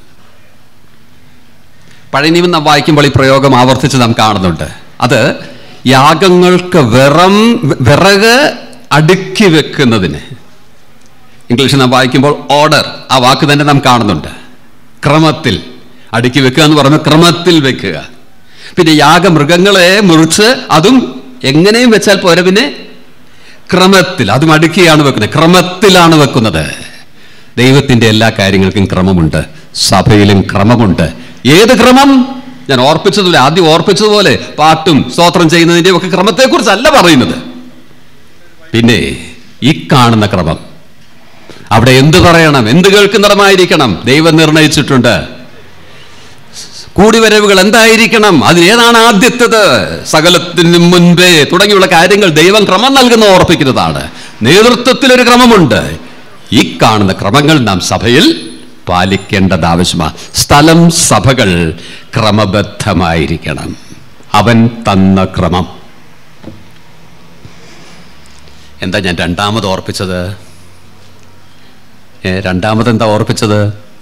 പഴയ നിയമം നാം വായിക്കുമ്പോൾ ഈ പ്രയോഗം ആവർത്തിച്ച് നാം കാണുന്നുണ്ട് അത് യാഗങ്ങൾക്ക് വിറം വിറക് അടുക്കി വെക്കുന്നതിന് ഇംഗ്ലീഷിൽ നാം വായിക്കുമ്പോൾ ഓർഡർ ആ വാക്ക് തന്നെ നാം കാണുന്നുണ്ട് ക്രമത്തിൽ അടുക്കി വെക്കുക എന്ന് പറയുന്നത് ക്രമത്തിൽ വെക്കുക പിന്നെ യാഗമൃഗങ്ങളെ മുറിച്ച് അതും എങ്ങനെയും വെച്ചാൽ പോരെ പിന്നെ ക്രമത്തിൽ അതും അടുക്കിയാണ് വെക്കുന്നത് ക്രമത്തിലാണ് വെക്കുന്നത് ദൈവത്തിന്റെ എല്ലാ കാര്യങ്ങൾക്കും ക്രമമുണ്ട് സഭയിലും ക്രമമുണ്ട് ഏത് ക്രമം ഞാൻ ഓർപ്പിച്ചതുപോലെ ആദ്യം ഓർപ്പിച്ചതുപോലെ പാട്ടും സ്തോത്രം ചെയ്യുന്നതിന്റെ ഒക്കെ ക്രമത്തെക്കുറിച്ചല്ല പറയുന്നത് പിന്നെ ഈ കാണുന്ന ക്രമം അവിടെ എന്ത് പറയണം എന്ത് കേൾക്കുന്നിടമായിരിക്കണം ദൈവം നിർണയിച്ചിട്ടുണ്ട് കൂടിവരവുകൾ എന്തായിരിക്കണം അതിലേതാണ് ആദ്യത്തത് സകലത്തിനും മുൻപേ തുടങ്ങിയുള്ള കാര്യങ്ങൾ ദൈവം ക്രമം നൽകുന്ന ഓർപ്പിക്കുന്നതാണ് നേതൃത്വത്തിൽ ഒരു ക്രമമുണ്ട് ഈ കാണുന്ന ക്രമങ്ങൾ നാം സഭയിൽ പാലിക്കേണ്ടത് ആവശ്യമാണ് സ്ഥലം സഭകൾ ക്രമബദ്ധമായിരിക്കണം അവൻ തന്ന ക്രമം എന്താ ഞാൻ രണ്ടാമത് ഓർപ്പിച്ചത് ഏ, രണ്ടാമത് എന്താ ഓർപ്പിച്ചത്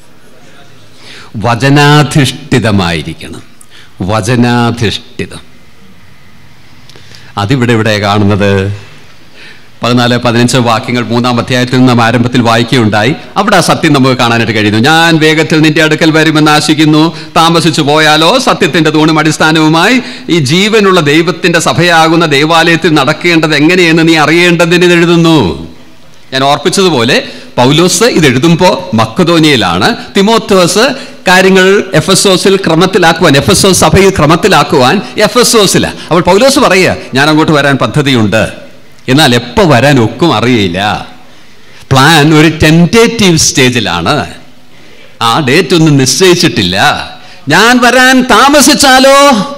വചനാധിഷ്ഠിതമായിരിക്കണം വചനാധിഷ്ഠിതം അതിവിടെ ഇവിടെ കാണുന്നത് പതിനാല് പതിനഞ്ച് വാക്യങ്ങൾ മൂന്നാം അധ്യായത്തിൽ നിന്ന് നാം ആരംഭത്തിൽ വായിക്കുകയുണ്ടായി അവിടെ ആ സത്യം നമുക്ക് കാണാനായിട്ട് കഴിയുന്നു ഞാൻ വേഗത്തിൽ നിന്റെ അടുക്കൽ വരുമെന്ന് ആശിക്കുന്നു താമസിച്ചു പോയാലോ സത്യത്തിന്റെ തൂണും അടിസ്ഥാനവുമായി ഈ ജീവനുള്ള ദൈവത്തിന്റെ സഭയാകുന്ന ദേവാലയത്തിൽ നടക്കേണ്ടത് എങ്ങനെയെന്ന് നീ അറിയേണ്ടതിന് ഇത് എഴുതുന്നു ഞാൻ ഓർപ്പിച്ചതുപോലെ പൗലോസ് ഇത് എഴുതുമ്പോൾ മക്കതോനിയയിലാണ് തിമോത്തോസ് കാര്യങ്ങൾ എഫ് എസ് ഓസിൽ ക്രമത്തിലാക്കുവാൻ എഫ് എസ് ഓസ് സഭയിൽ ക്രമത്തിലാക്കുവാൻ എഫ് എസ് ഓസില അപ്പോൾ പൗലോസ് പറയുക ഞാൻ അങ്ങോട്ട് വരാൻ പദ്ധതിയുണ്ട് എന്നാൽ എപ്പോൾ വരാൻ ഒക്കും അറിയില്ല പ്ലാൻ ഒരു ടെൻറ്റേറ്റീവ് സ്റ്റേജിലാണ് ആ ഡേറ്റ് ഒന്നും നിശ്ചയിച്ചിട്ടില്ല ഞാൻ വരാൻ താമസിച്ചാലോ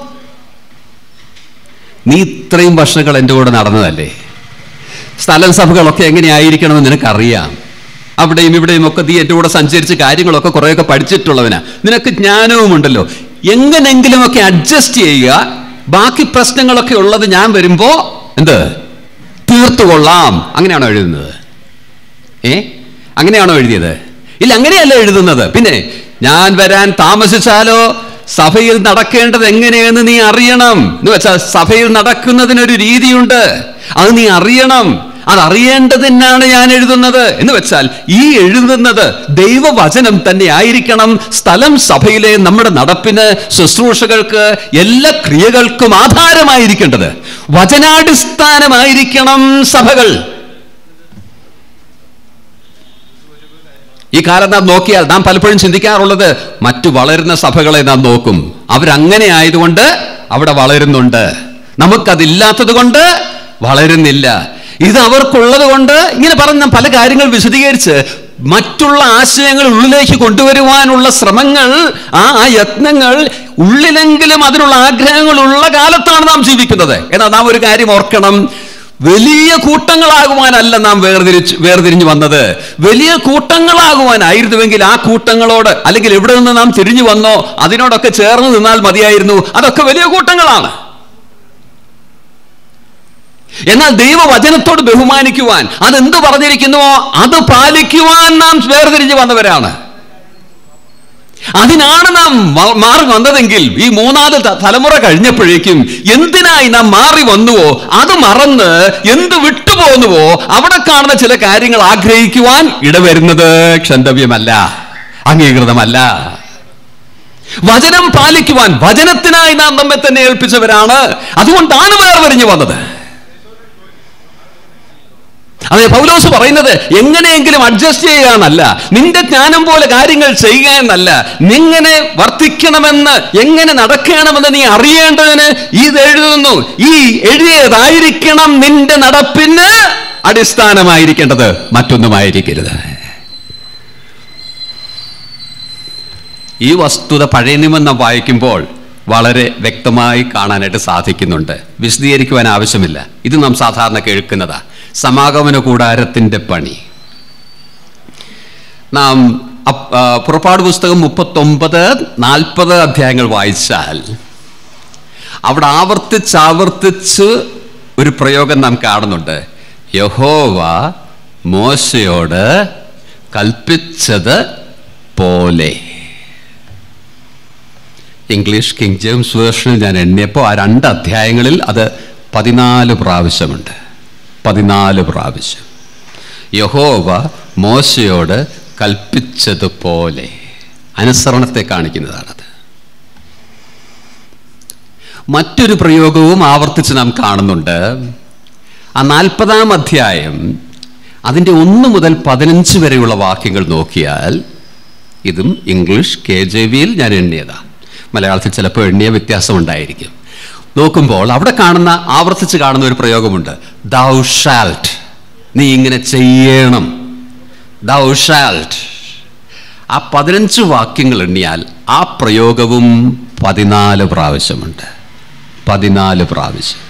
നീ ഇത്രയും വർഷങ്ങൾ എൻ്റെ കൂടെ നടന്നതല്ലേ സ്ഥലം സഭകളൊക്കെ എങ്ങനെയായിരിക്കണമെന്ന് നിനക്കറിയാം അവിടെയും ഇവിടെയും ഒക്കെ നീ എൻ്റെ കൂടെ സഞ്ചരിച്ച് കാര്യങ്ങളൊക്കെ കുറേയൊക്കെ പഠിച്ചിട്ടുള്ളവനാ നിനക്ക് ജ്ഞാനവും ഉണ്ടല്ലോ എങ്ങനെങ്കിലുമൊക്കെ അഡ്ജസ്റ്റ് ചെയ്യുക ബാക്കി പ്രശ്നങ്ങളൊക്കെ ഉള്ളത് ഞാൻ വരുമ്പോ എന്ത് തീർത്തുകൊള്ളാം അങ്ങനെയാണോ എഴുതുന്നത് ഏ അങ്ങനെയാണോ എഴുതിയത് ഇല്ല അങ്ങനെയല്ല എഴുതുന്നത് പിന്നെ ഞാൻ വരാൻ താമസിച്ചാലോ സഭയിൽ നടക്കേണ്ടത് എങ്ങനെയെന്ന് നീ അറിയണം എന്ന് വെച്ചാൽ സഭയിൽ നടക്കുന്നതിനൊരു രീതിയുണ്ട് അത് നീ അറിയണം അത് അറിയേണ്ടതിനാണ് ഞാൻ എഴുതുന്നത് എന്ന് വെച്ചാൽ ഈ എഴുതുന്നത് ദൈവവചനം തന്നെ ആയിരിക്കണം സ്ഥലം സഭയിലെ നമ്മുടെ നടപ്പിന് ശുശ്രൂഷകൾക്ക് എല്ലാ ക്രിയകൾക്കും ആധാരമായിരിക്കേണ്ടത് വചനാടിസ്ഥാനമായിരിക്കണം സഭകൾ ഈ കാലം നാം നോക്കിയാൽ നാം പലപ്പോഴും ചിന്തിക്കാറുള്ളത് മറ്റു വളരുന്ന സഭകളെ നാം നോക്കും അവരങ്ങനെ ആയതുകൊണ്ട് അവിടെ വളരുന്നുണ്ട് നമുക്കതില്ലാത്തത് കൊണ്ട് വളരുന്നില്ല ഇത് അവർക്കുള്ളത് കൊണ്ട് ഇങ്ങനെ പറഞ്ഞ പല കാര്യങ്ങൾ വിശദീകരിച്ച് മറ്റുള്ള ആശയങ്ങൾ ഉള്ളിലേക്ക് കൊണ്ടുവരുവാനുള്ള ശ്രമങ്ങൾ ആ ആ യത്നങ്ങൾ ഉള്ളിലെങ്കിലും അതിനുള്ള ആഗ്രഹങ്ങൾ ഉള്ള കാലത്താണ് നാം ജീവിക്കുന്നത് എന്നാൽ നാം ഒരു കാര്യം ഓർക്കണം വലിയ കൂട്ടങ്ങളാകുവാനല്ല നാം വേർതിരിച്ച് വേർതിരിഞ്ഞു വന്നത് വലിയ കൂട്ടങ്ങളാകുവാനായിരുന്നുവെങ്കിൽ ആ കൂട്ടങ്ങളോട് അല്ലെങ്കിൽ എവിടെ നിന്ന് നാം തിരിഞ്ഞു വന്നോ അതിനോടൊക്കെ ചേർന്ന് നിന്നാൽ മതിയായിരുന്നു അതൊക്കെ വലിയ കൂട്ടങ്ങളാണ് എന്നാൽ ദൈവവചനത്തോട് ബഹുമാനിക്കുവാൻ അതെന്ത് പറഞ്ഞിരിക്കുന്നുവോ അത് പാലിക്കുവാൻ നാം വേർതിരിഞ്ഞു വന്നവരാണ് അതിനാണ് നാം മ- മാറി വന്നതെങ്കിൽ ഈ മൂന്നാമത് ത- തലമുറ കഴിഞ്ഞപ്പോഴേക്കും എന്തിനായി നാം മാറി വന്നുവോ അത് മറന്ന് എന്ത് വിട്ടുപോകുന്നുവോ അവിടെ കാണുന്ന ചില കാര്യങ്ങൾ ആഗ്രഹിക്കുവാൻ ഇടവരുന്നത് ക്ഷന്തവ്യമല്ല അംഗീകൃതമല്ല വചനം പാലിക്കുവാൻ വചനത്തിനായി നാം നമ്മെ തന്നെ ഏൽപ്പിച്ചവരാണ് അതുകൊണ്ടാണ് വേർതിരിഞ്ഞു വന്നത് അതെ പൗലോസ് പറയുന്നത് എങ്ങനെയെങ്കിലും അഡ്ജസ്റ്റ് ചെയ്യാന്നല്ല നിന്റെ ജ്ഞാനം പോലെ കാര്യങ്ങൾ ചെയ്യുക എന്നല്ല നിങ്ങനെ വർത്തിക്കണമെന്ന് എങ്ങനെ നടക്കണമെന്ന് നീ അറിയേണ്ടതിന് ഇത് എഴുതുന്നു ഈ എഴുതിയതായിരിക്കണം നിന്റെ നടപ്പിന് അടിസ്ഥാനമായിരിക്കേണ്ടത് മറ്റൊന്നുമായിരിക്കരുത് ഈ വസ്തുത പഴയ നിയമം നാം വായിക്കുമ്പോൾ വളരെ വ്യക്തമായി കാണാനായിട്ട് സാധിക്കുന്നുണ്ട് വിശദീകരിക്കുവാൻ ആവശ്യമില്ല ഇത് നാം സാധാരണ കേൾക്കുന്നതാ സമാഗമന കൂടാരത്തിൻ്റെ പണി നാം അപ്പ്- ആ, പുറപ്പാട് പുസ്തകം മുപ്പത്തൊമ്പത് നാൽപ്പത് അധ്യായങ്ങൾ വായിച്ചാൽ അവിടെ ആവർത്തിച്ച് ആവർത്തിച്ച് ഒരു പ്രയോഗം നാം കാണുന്നുണ്ട് യഹോവ മോശയോട് കൽപ്പിച്ചത് പോലെ ഇംഗ്ലീഷ് കിങ് ജെയിംസ് വേർഷനിൽ ഞാൻ എണ്ണിയപ്പോൾ ആ രണ്ട് അധ്യായങ്ങളിൽ അത് പതിനാല് പ്രാവശ്യമുണ്ട് പതിനാല് പ്രാവശ്യം യഹോവ മോശയോട് കൽപ്പിച്ചതുപോലെ അനുസരണത്തെ കാണിക്കുന്നതാണത് മറ്റൊരു പ്രയോഗവും ആവർത്തിച്ച് നാം കാണുന്നുണ്ട് ആ നാൽപ്പതാം അധ്യായം അതിൻ്റെ ഒന്ന് മുതൽ പതിനഞ്ച് വരെയുള്ള വാക്യങ്ങൾ നോക്കിയാൽ ഇതും ഇംഗ്ലീഷ് കെ ജെ വിയിൽ ഞാൻ എണ്ണിയതാ മലയാളത്തിൽ ചിലപ്പോൾ എണ്ണിയ വ്യത്യാസം ഉണ്ടായിരിക്കും നോക്കുമ്പോൾ അവിടെ കാണുന്ന ആവർത്തിച്ച് കാണുന്ന ഒരു പ്രയോഗമുണ്ട് ദൗ ഷാൽട്ട് നീ ഇങ്ങനെ ചെയ്യണം ദൗ ഷാൽട്ട് ആ പതിനഞ്ച് വാക്യങ്ങൾ എണ്ണിയാൽ ആ പ്രയോഗവും പതിനാല് പ്രാവശ്യമുണ്ട് പതിനാല് പ്രാവശ്യം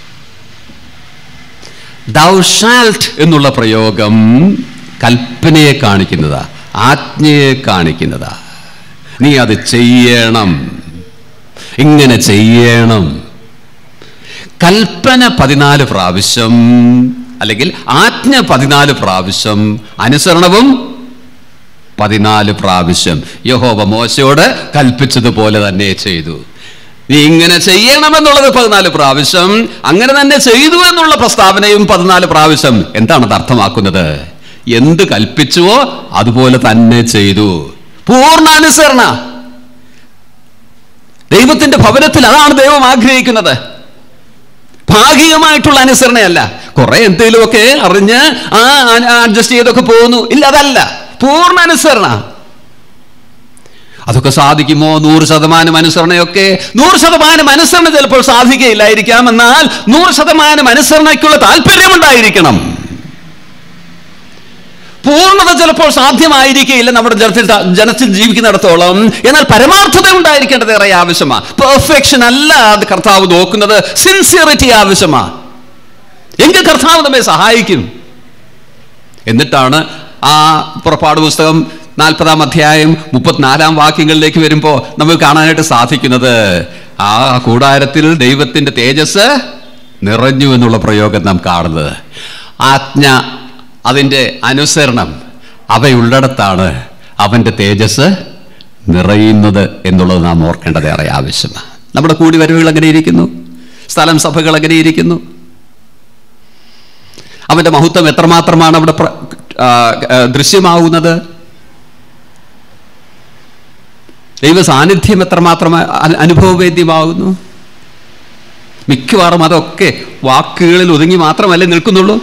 ദൗ ഷാൽട്ട് എന്നുള്ള പ്രയോഗം കൽപ്പനയെ കാണിക്കുന്നതാ ആജ്ഞയെ കാണിക്കുന്നതാ നീ അത് ചെയ്യണം ഇങ്ങനെ ചെയ്യണം കൽപ്പന പതിനാല് പ്രാവശ്യം അല്ലെങ്കിൽ ആജ്ഞ പതിനാല് പ്രാവശ്യം അനുസരണവും പതിനാല് പ്രാവശ്യം യഹോവ മോശയോട് കൽപ്പിച്ചതുപോലെ തന്നെ ചെയ്തു നീ ഇങ്ങനെ ചെയ്യണമെന്നുള്ളത് പതിനാല് പ്രാവശ്യം അങ്ങനെ തന്നെ ചെയ്തു എന്നുള്ള പ്രസ്താവനയും പതിനാല് പ്രാവശ്യം എന്താണ് അത് അർത്ഥമാക്കുന്നത് എന്ത് കൽപ്പിച്ചുവോ അതുപോലെ തന്നെ ചെയ്തു പൂർണ്ണ അനുസരണ ദൈവത്തിന്റെ ഭവനത്തിൽ അതാണ് ദൈവം ആഗ്രഹിക്കുന്നത് ഭാഗികമായിട്ടുള്ള അനുസരണയല്ല കുറെ എന്തെങ്കിലുമൊക്കെ അറിഞ്ഞ് ആ അഡ്ജസ്റ്റ് ചെയ്തൊക്കെ പോകുന്നു ഇല്ല അതല്ല പൂർണ്ണ അനുസരണ അതൊക്കെ സാധിക്കുമോ നൂറ് ശതമാനം അനുസരണയൊക്കെ നൂറ് ശതമാനം അനുസരണ ചിലപ്പോൾ സാധിക്കുകയില്ലായിരിക്കാം എന്നാൽ നൂറ് ശതമാനം അനുസരണയ്ക്കുള്ള താല്പര്യമുണ്ടായിരിക്കണം പൂർണ്ണത ചിലപ്പോൾ സാധ്യമായിരിക്കുകയില്ല നമ്മുടെ ജനത്തിൽ ജനത്തിൽ ജീവിക്കുന്നിടത്തോളം എന്നാൽ പരമാർത്ഥത ഉണ്ടായിരിക്കേണ്ടത് ഏറെ ആവശ്യമാണ് പെർഫെക്ഷൻ അല്ല അത് കർത്താവ് നോക്കുന്നത് സിൻസിയറിറ്റി ആവശ്യമാണ് എങ്കിൽ കർത്താവ് നമ്മെ സഹായിക്കും എന്നിട്ടാണ് ആ പുറപ്പാട് പുസ്തകം നാൽപ്പതാം അധ്യായം മുപ്പത്തിനാലാം വാക്യങ്ങളിലേക്ക് വരുമ്പോൾ നമുക്ക് കാണാനായിട്ട് സാധിക്കുന്നത് ആ കൂടാരത്തിൽ ദൈവത്തിന്റെ തേജസ് നിറഞ്ഞു എന്നുള്ള പ്രയോഗം നാം കാണുന്നത് ആജ്ഞ അതിൻ്റെ അനുസരണം അവയുള്ളിടത്താണ് അവൻ്റെ തേജസ് നിറയുന്നത് എന്നുള്ളത് നാം ഓർക്കേണ്ടത് ഏറെ ആവശ്യമാണ് നമ്മുടെ കൂടിവരവുകൾ എങ്ങനെ ഇരിക്കുന്നു സ്ഥലം സഭകൾ എങ്ങനെ ഇരിക്കുന്നു അവന്റെ മഹത്വം എത്രമാത്രമാണ് അവിടെ പ്ര- ആ, ആ, ദൃശ്യമാവുന്നത് ദൈവ സാന്നിധ്യം എത്രമാത്രം അ- അനുഭവവേദ്യമാകുന്നു മിക്കവാറും അതൊക്കെ വാക്കുകളിൽ ഒതുങ്ങി മാത്രമല്ലേ നിൽക്കുന്നുള്ളൂ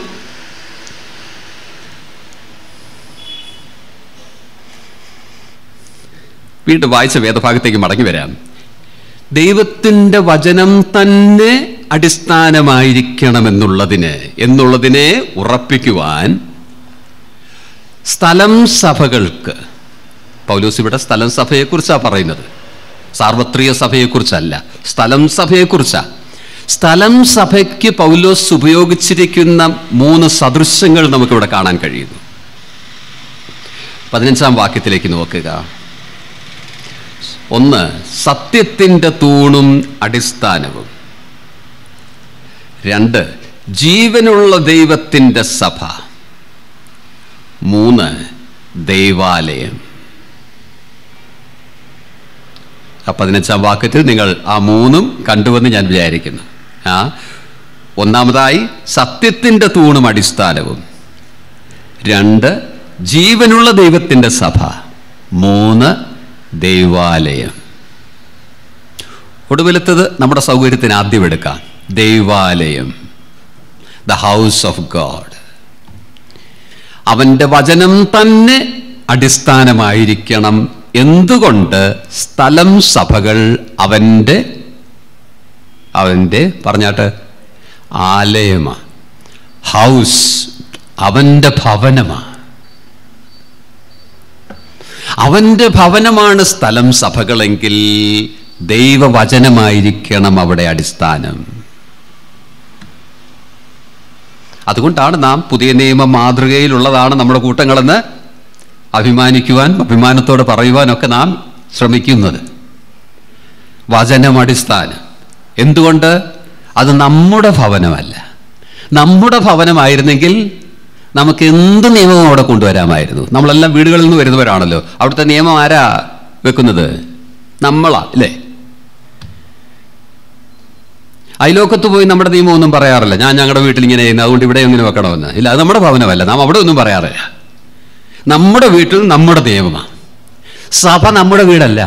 വീണ്ടും വായിച്ച വേദഭാഗത്തേക്ക് മടങ്ങി വരാം ദൈവത്തിൻ്റെ വചനം തന്നെ അടിസ്ഥാനമായിരിക്കണമെന്നുള്ളതിന് എന്നുള്ളതിനെ ഉറപ്പിക്കുവാൻ സ്ഥലം സഭകൾക്ക് പൗലോസ് ഇവിടെ സ്ഥലം സഭയെക്കുറിച്ചാണ് പറയുന്നത് സാർവത്രിക സഭയെക്കുറിച്ചല്ല സ്ഥലം സഭയെക്കുറിച്ചാണ് സ്ഥലം സഭയ്ക്ക് പൗലോസ് ഉപയോഗിച്ചിരിക്കുന്ന മൂന്ന് സദൃശ്യങ്ങൾ നമുക്കിവിടെ കാണാൻ കഴിയുന്നു പതിനഞ്ചാം വാക്യത്തിലേക്ക് നോക്കുക ഒന്ന് സത്യത്തിൻ്റെ തൂണും അടിസ്ഥാനവും രണ്ട് ജീവനുള്ള ദൈവത്തിൻ്റെ സഭ മൂന്ന് ദൈവാലയം ആ പതിനഞ്ചാം വാക്യത്തിൽ നിങ്ങൾ ആ മൂന്നും കണ്ടുവെന്ന് ഞാൻ വിചാരിക്കുന്നു ആ ഒന്നാമതായി സത്യത്തിൻ്റെ തൂണും അടിസ്ഥാനവും രണ്ട് ജീവനുള്ള ദൈവത്തിൻ്റെ സഭ മൂന്ന് ദൈവാലയം ഒടുവിലത്തത് നമ്മുടെ സൗകര്യത്തിന് ആദ്യം എടുക്കാം ദൈവാലയം ദ ഹൗസ് ഓഫ് ഗോഡ് അവൻ്റെ വചനം തന്നെ അടിസ്ഥാനമായിരിക്കണം എന്തുകൊണ്ട് സ്ഥലം സഭകൾ അവൻ്റെ അവൻ്റെ പറഞ്ഞാട്ട് ആലയമാ ഹൗസ് അവൻ്റെ ഭവനമാ അവൻ്റെ ഭവനമാണ് സ്ഥലം സഭകളെങ്കിൽ ദൈവവചനമായിരിക്കണം അവിടെ അടിസ്ഥാനം അതുകൊണ്ടാണ് നാം പുതിയ നിയമ മാതൃകയിലുള്ളതാണ് നമ്മുടെ കൂട്ടങ്ങളെന്ന് അഭിമാനിക്കുവാൻ അഭിമാനത്തോടെ പറയുവാനൊക്കെ നാം ശ്രമിക്കുന്നത് വചനമടിസ്ഥാനം എന്തുകൊണ്ട് അത് നമ്മുടെ ഭവനമല്ല നമ്മുടെ ഭവനമായിരുന്നെങ്കിൽ നമുക്ക് എന്ത് നിയമവും അവിടെ കൊണ്ടുവരാമായിരുന്നു നമ്മളെല്ലാം വീടുകളിൽ നിന്ന് വരുന്നവരാണല്ലോ അവിടുത്തെ നിയമം ആരാ വെക്കുന്നത് നമ്മളാ അല്ലേ അയലോക്കത്ത് പോയി നമ്മുടെ നിയമം ഒന്നും പറയാറില്ല ഞാൻ ഞങ്ങളുടെ വീട്ടിൽ ഇങ്ങനെ ചെയ്യുന്നു അതുകൊണ്ട് ഇവിടെ എങ്ങനെ വെക്കണമെന്ന് ഇല്ല അത് നമ്മുടെ ഭവനമല്ല നാം അവിടെ ഒന്നും പറയാറില്ല നമ്മുടെ വീട്ടിൽ നമ്മുടെ നിയമമാണ് സഭ നമ്മുടെ വീടല്ല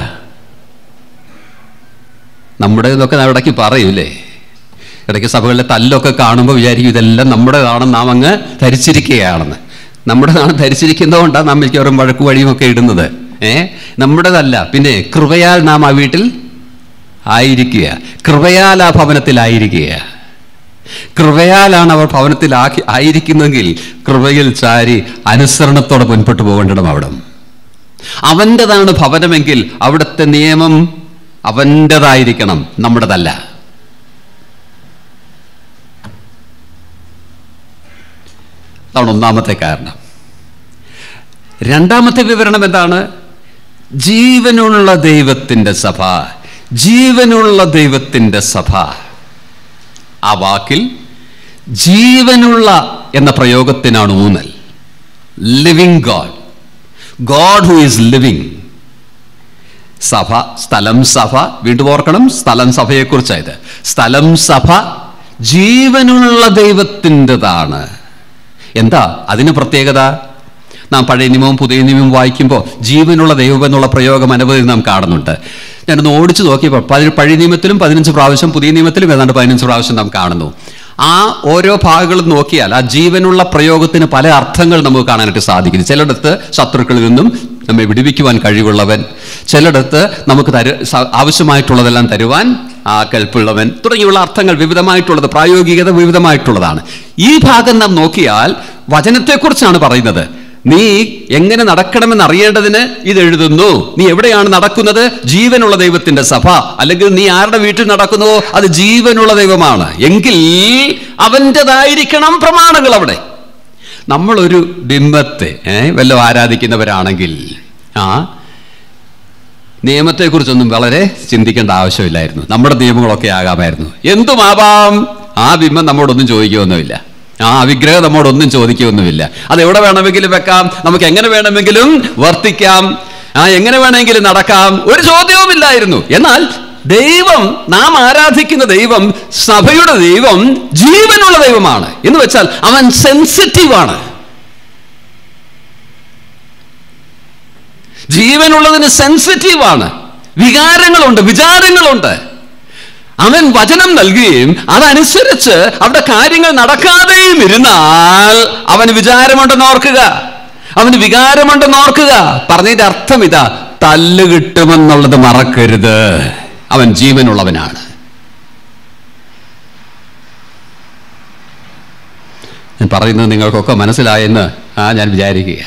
നമ്മുടെ ഇതൊക്കെ ഇടയ്ക്ക് പറയൂലേ ഇടയ്ക്ക് സഭകളിലെ തല്ലൊക്കെ കാണുമ്പോൾ വിചാരിക്കും ഇതെല്ലാം നമ്മുടേതാണെന്ന് നാം അങ്ങ് ധരിച്ചിരിക്കുകയാണെന്ന് നമ്മുടേതാണ് ധരിച്ചിരിക്കുന്നതുകൊണ്ടാണ് നാം മിക്കവാറും വഴക്കു വഴിയുമൊക്കെ ഇടുന്നത് ഏ നമ്മുടേതല്ല പിന്നെ കൃപയാൽ നാം ആ വീട്ടിൽ ആയിരിക്കുക കൃപയാൽ ആ ഭവനത്തിലായിരിക്കുക കൃപയാലാണ് അവർ ഭവനത്തിൽ ആക്കി ആയിരിക്കുന്നെങ്കിൽ കൃപയിൽ ചാരി അനുസരണത്തോടെ മുൻപോട്ട് പോകേണ്ടതും അവിടെ അവൻ്റെതാണ് ഭവനമെങ്കിൽ അവിടുത്തെ നിയമം അവൻ്റെതായിരിക്കണം നമ്മുടേതല്ല അതാണ് ഒന്നാമത്തെ കാരണം രണ്ടാമത്തെ വിവരണം എന്താണ് ജീവനുള്ള ദൈവത്തിൻ്റെ സഭ ജീവനുള്ള ദൈവത്തിൻ്റെ സഭ ആ വാക്കിൽ ജീവനുള്ള എന്ന പ്രയോഗത്തിനാണ് ഊന്നൽ living god god who is living സഭ സ്ഥലം സഭ വീണ്ടും ഓർക്കണം സ്ഥലം സഭയെക്കുറിച്ചായത് സ്ഥലം സഭ ജീവനുള്ള ദൈവത്തിൻ്റെതാണ് എന്താ അതിന് പ്രത്യേകത നാം പഴയ നിയമവും പുതിയ നിയമവും വായിക്കുമ്പോൾ ജീവനുള്ള ദൈവം എന്നുള്ള പ്രയോഗം അനവധി നാം കാണുന്നുണ്ട് ഞാനൊന്ന് ഓടിച്ചു നോക്കിയപ്പോൾ പതി- പഴയ നിയമത്തിലും പതിനഞ്ച് പ്രാവശ്യം പുതിയ നിയമത്തിലും ഏതാണ്ട് പതിനഞ്ച് പ്രാവശ്യം നാം കാണുന്നു ആ ഓരോ ഭാഗങ്ങളും നോക്കിയാൽ ആ ജീവനുള്ള പ്രയോഗത്തിന് പല അർത്ഥങ്ങൾ നമുക്ക് കാണാനായിട്ട് സാധിക്കുന്നു ചിലയിടത്ത് ശത്രുക്കളിൽ നിന്നും നമ്മെ വിടുവിക്കുവാൻ കഴിവുള്ളവൻ ചിലയിടത്ത് നമുക്ക് തരു സ- ആവശ്യമായിട്ടുള്ളതെല്ലാം തരുവാൻ ആ കൽപ്പുള്ളവൻ തുടങ്ങിയുള്ള അർത്ഥങ്ങൾ വിവിധമായിട്ടുള്ളത് പ്രായോഗികത വിവിധമായിട്ടുള്ളതാണ് ഈ ഭാഗം നാം നോക്കിയാൽ വചനത്തെക്കുറിച്ചാണ് പറയുന്നത് നീ എങ്ങനെ നടക്കണമെന്ന് അറിയേണ്ടതിന് ഇത് എഴുതുന്നു നീ എവിടെയാണ് നടക്കുന്നത് ജീവനുള്ള ദൈവത്തിന്റെ സഭ അല്ലെങ്കിൽ നീ ആരുടെ വീട്ടിൽ നടക്കുന്നുവോ അത് ജീവനുള്ള ദൈവമാണ് എങ്കിൽ അവൻ്റെതായിരിക്കണം പ്രമാണങ്ങൾ അവിടെ നമ്മളൊരു ബിംബത്തെ ഏ, വല്ലതും ആരാധിക്കുന്നവരാണെങ്കിൽ ആ നിയമത്തെക്കുറിച്ചൊന്നും വളരെ ചിന്തിക്കേണ്ട ആവശ്യമില്ലായിരുന്നു നമ്മുടെ നിയമങ്ങളൊക്കെ ആകാമായിരുന്നു എന്തുമാവാം ആ ബിംബം നമ്മോടൊന്നും ചോദിക്കുകയൊന്നുമില്ല ആ വിഗ്രഹം നമ്മോടൊന്നും ചോദിക്കുകയൊന്നുമില്ല അത് എവിടെ വേണമെങ്കിലും വെക്കാം നമുക്ക് എങ്ങനെ വേണമെങ്കിലും വർത്തിക്കാം ആ എങ്ങനെ വേണമെങ്കിലും നടക്കാം ഒരു ചോദ്യവുമില്ലായിരുന്നു എന്നാൽ ദൈവം നാം ആരാധിക്കുന്ന ദൈവം സഭയുടെ ദൈവം ജീവനുള്ള ദൈവമാണ് എന്ന് വെച്ചാൽ അവൻ സെൻസിറ്റീവാണ് ജീവനുള്ളതിന് സെൻസിറ്റീവാണ് വികാരങ്ങളുണ്ട് വിചാരങ്ങളുണ്ട് അവൻ വചനം നൽകുകയും അതനുസരിച്ച് അവിടെ കാര്യങ്ങൾ നടക്കാതെയും ഇരുന്നാൽ അവന് വിചാരമുണ്ടെന്ന് ഓർക്കുക അവന് വികാരമുണ്ടെന്ന് ഓർക്കുക പറഞ്ഞതിന്റെ അർത്ഥം ഇതാ തല്ല് കിട്ടുമെന്നുള്ളത് മറക്കരുത് അവൻ ജീവനുള്ളവനാണ് ഞാൻ പറയുന്നത് നിങ്ങൾക്കൊക്കെ മനസ്സിലായെന്ന് ആ ഞാൻ വിചാരിക്കുക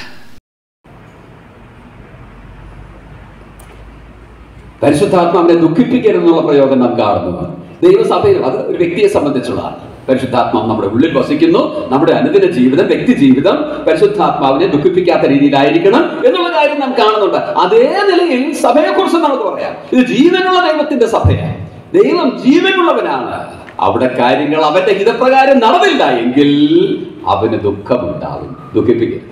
പരിശുദ്ധാത്മാവിനെ ദുഃഖിപ്പിക്കരുതെന്നുള്ള പ്രയോഗം നാം കാണുന്നു ദൈവസഭയിൽ അത് ഒരു വ്യക്തിയെ സംബന്ധിച്ചുള്ളതാണ് പരിശുദ്ധാത്മാവ് നമ്മുടെ ഉള്ളിൽ വസിക്കുന്നു നമ്മുടെ അനുദിന ജീവിതം വ്യക്തി ജീവിതം പരിശുദ്ധാത്മാവിനെ ദുഃഖിപ്പിക്കാത്ത രീതിയിലായിരിക്കണം എന്നുള്ള കാര്യം നാം കാണുന്നുണ്ട് അതേ നിലയിൽ സഭയെക്കുറിച്ച് നമുക്ക് പറയാം ഇത് ജീവനുള്ള ദൈവത്തിന്റെ സഭയാണ് ദൈവം ജീവനുള്ളവനാണ് അവിടെ കാര്യങ്ങൾ അവന്റെ ഹിതപ്രകാരം നടന്നില്ല എങ്കിൽ അവന് ദുഃഖമുണ്ടാകും ദുഃഖിപ്പിക്കരുത്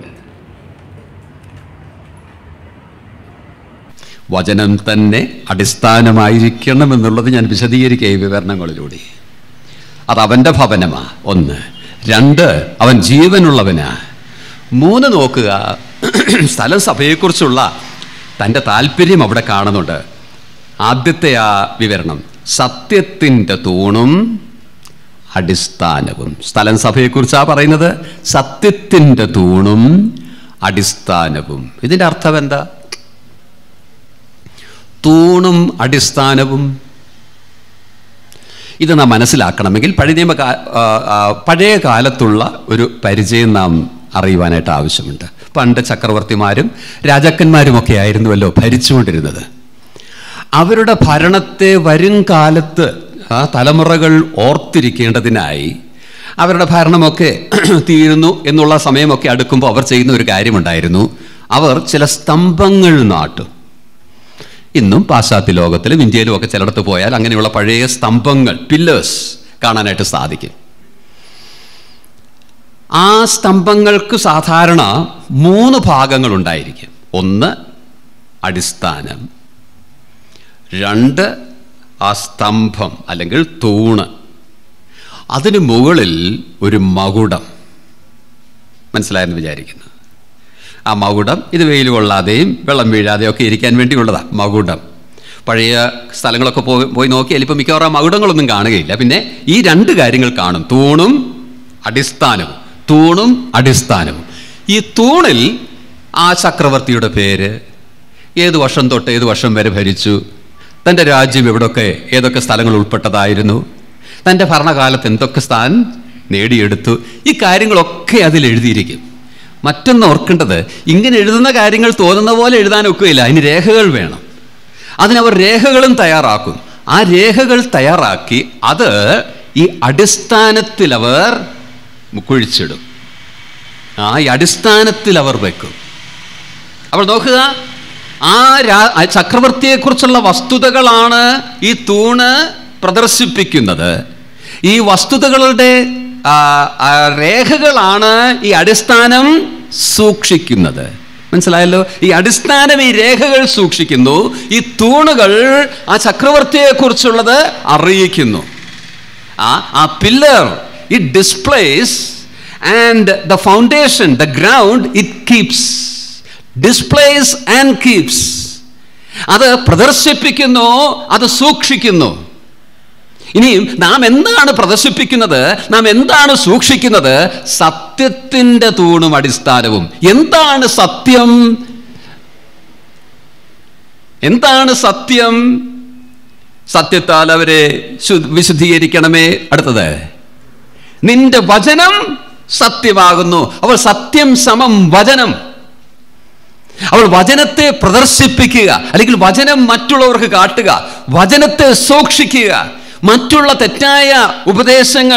വചനം തന്നെ അടിസ്ഥാനമായിരിക്കണം എന്നുള്ളത് ഞാൻ വിശദീകരിക്കുക ഈ വിവരണങ്ങളിലൂടെ അത് അവൻ്റെ ഭവനമാ ഒന്ന് രണ്ട് അവൻ ജീവനുള്ളവനാ മൂന്ന് നോക്കുക സ്ഥലം സഭയെക്കുറിച്ചുള്ള തൻ്റെ താല്പര്യം അവിടെ കാണുന്നുണ്ട് ആദ്യത്തെ ആ വിവരണം സത്യത്തിൻ്റെ തൂണും അടിസ്ഥാനവും സ്ഥലം സഭയെക്കുറിച്ചാണ് പറയുന്നത് സത്യത്തിൻ്റെ തൂണും അടിസ്ഥാനവും ഇതിൻ്റെ അർത്ഥം എന്താ തൂണും അടിസ്ഥാനവും ഇത് നാം മനസ്സിലാക്കണമെങ്കിൽ പഴയ നിയമ കാ- ആ, ആ, പഴയ കാലത്തുള്ള ഒരു പരിചയം നാം അറിയുവാനായിട്ട് ആവശ്യമുണ്ട് പണ്ട് ചക്രവർത്തിമാരും രാജാക്കന്മാരുമൊക്കെ ആയിരുന്നുവല്ലോ ഭരിച്ചുകൊണ്ടിരുന്നത് അവരുടെ ഭരണത്തെ വരും കാലത്ത് ആ തലമുറകൾ ഓർത്തിരിക്കേണ്ടതിനായി അവരുടെ ഭരണമൊക്കെ തീരുന്നു എന്നുള്ള സമയമൊക്കെ അടുക്കുമ്പോൾ അവർ ചെയ്യുന്ന ഒരു കാര്യമുണ്ടായിരുന്നു അവർ ചില സ്തംഭങ്ങൾ നാട്ടും ഇന്നും പാശ്ചാത്യ ലോകത്തിലും ഇന്ത്യയിലും ഒക്കെ ചിലയിടത്ത് പോയാൽ അങ്ങനെയുള്ള പഴയ സ്തംഭങ്ങൾ പില്ലേഴ്സ് കാണാനായിട്ട് സാധിക്കും ആ സ്തംഭങ്ങൾക്ക് സാധാരണ മൂന്ന് ഭാഗങ്ങൾ ഉണ്ടായിരിക്കും ഒന്ന് അടിസ്ഥാനം രണ്ട് ആ സ്തംഭം അല്ലെങ്കിൽ തൂണ് അതിന് മുകളിൽ ഒരു മകുടം മനസ്സിലായെന്ന് വിചാരിക്കുന്നു ആ മകുടം ഇത് വെയിൽ കൊള്ളാതെയും വെള്ളം വീഴാതെയും ഒക്കെ ഇരിക്കാൻ വേണ്ടിയുള്ളതാണ് മകുടം പഴയ സ്ഥലങ്ങളൊക്കെ പോയി പോയി നോക്കിയാൽ ഇപ്പം മിക്കവാറും ആ മകുടങ്ങളൊന്നും കാണുകയില്ല പിന്നെ ഈ രണ്ട് കാര്യങ്ങൾ കാണും തൂണും അടിസ്ഥാനവും തൂണും അടിസ്ഥാനവും ഈ തൂണിൽ ആ ചക്രവർത്തിയുടെ പേര് ഏത് വർഷം തൊട്ട് ഏത് വർഷം വരെ ഭരിച്ചു തൻ്റെ രാജ്യം എവിടൊക്കെ ഏതൊക്കെ സ്ഥലങ്ങൾ ഉൾപ്പെട്ടതായിരുന്നു തൻ്റെ ഭരണകാലത്ത് എന്തൊക്കെ സ്ഥാൻ നേടിയെടുത്തു ഈ കാര്യങ്ങളൊക്കെ അതിൽ എഴുതിയിരിക്കും മറ്റൊന്ന് ഓർക്കേണ്ടത് ഇങ്ങനെ എഴുതുന്ന കാര്യങ്ങൾ തോന്നുന്ന പോലെ എഴുതാൻ ഒക്കുകയില്ല അതിന് രേഖകൾ വേണം അതിനവർ രേഖകളും തയ്യാറാക്കും ആ രേഖകൾ തയ്യാറാക്കി അത് ഈ അടിസ്ഥാനത്തിൽ അവർ കുഴിച്ചിടും ആ ഈ അടിസ്ഥാനത്തിൽ അവർ വെക്കും അപ്പോൾ നോക്കുക ആ രാ ആ ചക്രവർത്തിയെക്കുറിച്ചുള്ള വസ്തുതകളാണ് ഈ തൂണ് പ്രദർശിപ്പിക്കുന്നത് ഈ വസ്തുതകളുടെ ആ, ആ, രേഖകളാണ് ഈ അടിസ്ഥാനം സൂക്ഷിക്കുന്നത് മനസ്സിലായല്ലോ ഈ അടിസ്ഥാനം ഈ രേഖകൾ സൂക്ഷിക്കുന്നു ഈ തൂണുകൾ ആ ചക്രവർത്തിയെക്കുറിച്ചുള്ളത് അറിയിക്കുന്നു ആ ആ pillar it displays and the foundation the ground it keeps displays and keeps അത് പ്രദർശിപ്പിക്കുന്നു അത് സൂക്ഷിക്കുന്നു ഇനിയും നാം എന്താണ് പ്രദർശിപ്പിക്കുന്നത് നാം എന്താണ് സൂക്ഷിക്കുന്നത് സത്യത്തിൻ്റെ തൂണും അടിസ്ഥാനവും എന്താണ് സത്യം എന്താണ് സത്യം സത്യത്താൽ അവരെ ശു- വിശുദ്ധീകരിക്കണമേ അടുത്തത് നിന്റെ വചനം സത്യമാകുന്നു അവൾ സത്യം സമം വചനം അവൾ വചനത്തെ പ്രദർശിപ്പിക്കുക അല്ലെങ്കിൽ വചനം മറ്റുള്ളവർക്ക് കാട്ടുക വചനത്തെ സൂക്ഷിക്കുക മറ്റുള്ള തെറ്റായ ഉപദേശങ്ങൾ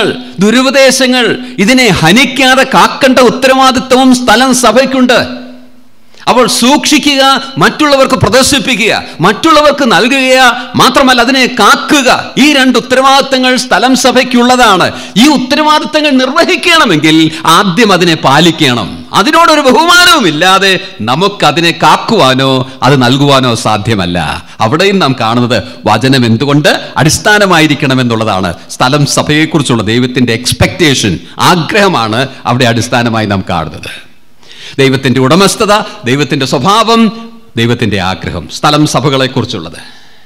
ദുരുപദേശങ്ങൾ ഇതിനെ ഹനിക്കാതെ കാക്കേണ്ട ഉത്തരവാദിത്വവും സ്ഥലം സഭയ്ക്കുണ്ട് അപ്പോൾ സൂക്ഷിക്കുക മറ്റുള്ളവർക്ക് പ്രദർശിപ്പിക്കുക മറ്റുള്ളവർക്ക് നൽകുക മാത്രമല്ല അതിനെ കാക്കുക ഈ രണ്ട് ഉത്തരവാദിത്തങ്ങൾ സ്ഥലം സഭയ്ക്കുള്ളതാണ് ഈ ഉത്തരവാദിത്തങ്ങൾ നിർവഹിക്കണമെങ്കിൽ ആദ്യം അതിനെ പാലിക്കണം അതിനോടൊരു ബഹുമാനവും ഇല്ലാതെ നമുക്കതിനെ കാക്കുവാനോ അത് നൽകുവാനോ സാധ്യമല്ല അവിടെയും നാം കാണുന്നത് വചനം എന്തുകൊണ്ട് അടിസ്ഥാനമായിരിക്കണം എന്നുള്ളതാണ് സ്ഥലം സഭയെക്കുറിച്ചുള്ള ദൈവത്തിന്റെ എക്സ്പെക്ടേഷൻ ആഗ്രഹമാണ് അവിടെ അടിസ്ഥാനമായി നാം കാണുന്നത് ദൈവത്തിന്റെ ഉടമസ്ഥത ദൈവത്തിന്റെ സ്വഭാവം ദൈവത്തിന്റെ ആഗ്രഹം സ്ഥലം സഭകളെക്കുറിച്ചുള്ളത്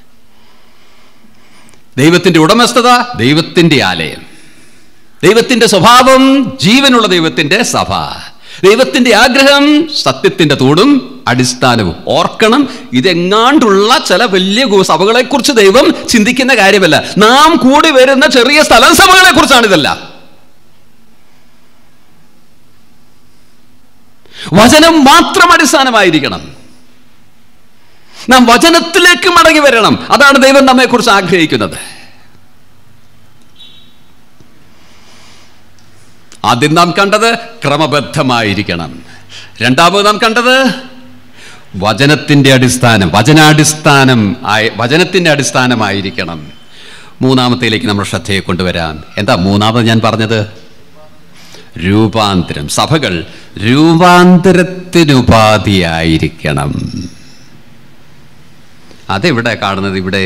ദൈവത്തിന്റെ ഉടമസ്ഥത ദൈവത്തിന്റെ ആലയം ദൈവത്തിന്റെ സ്വഭാവം ജീവനുള്ള ദൈവത്തിന്റെ സഭ ദൈവത്തിന്റെ ആഗ്രഹം സത്യത്തിന്റെ തൂണും അടിസ്ഥാനവും ഓർക്കണം ഇതെങ്ങാണ്ടുള്ള ചില വലിയ സഭകളെ കുറിച്ച് ദൈവം ചിന്തിക്കുന്ന കാര്യമല്ല നാം കൂടി വരുന്ന ചെറിയ സ്ഥലം സഭകളെ കുറിച്ചാണ് ഇതെല്ലാം വചനം മാത്രം അടിസ്ഥാനമായിരിക്കണം നാം വചനത്തിലേക്ക് മടങ്ങി വരണം അതാണ് ദൈവം നമ്മെക്കുറിച്ച് ആഗ്രഹിക്കുന്നത് ആദ്യം നാം കണ്ടത് ക്രമബദ്ധമായിരിക്കണം രണ്ടാമത് നാം കണ്ടത് വചനത്തിന്റെ അടിസ്ഥാനം വചനാടിസ്ഥാനം ആയി വചനത്തിന്റെ അടിസ്ഥാനമായിരിക്കണം മൂന്നാമത്തേലേക്ക് നമ്മൾ ശ്രദ്ധയെ കൊണ്ടുവരാം എന്താ മൂന്നാമത് ഞാൻ പറഞ്ഞത് രൂപാന്തരം സഭകൾ രൂപാന്തരത്തിനുപാധിയായിരിക്കണം അതെവിടെ കാണുന്നത് ഇവിടെ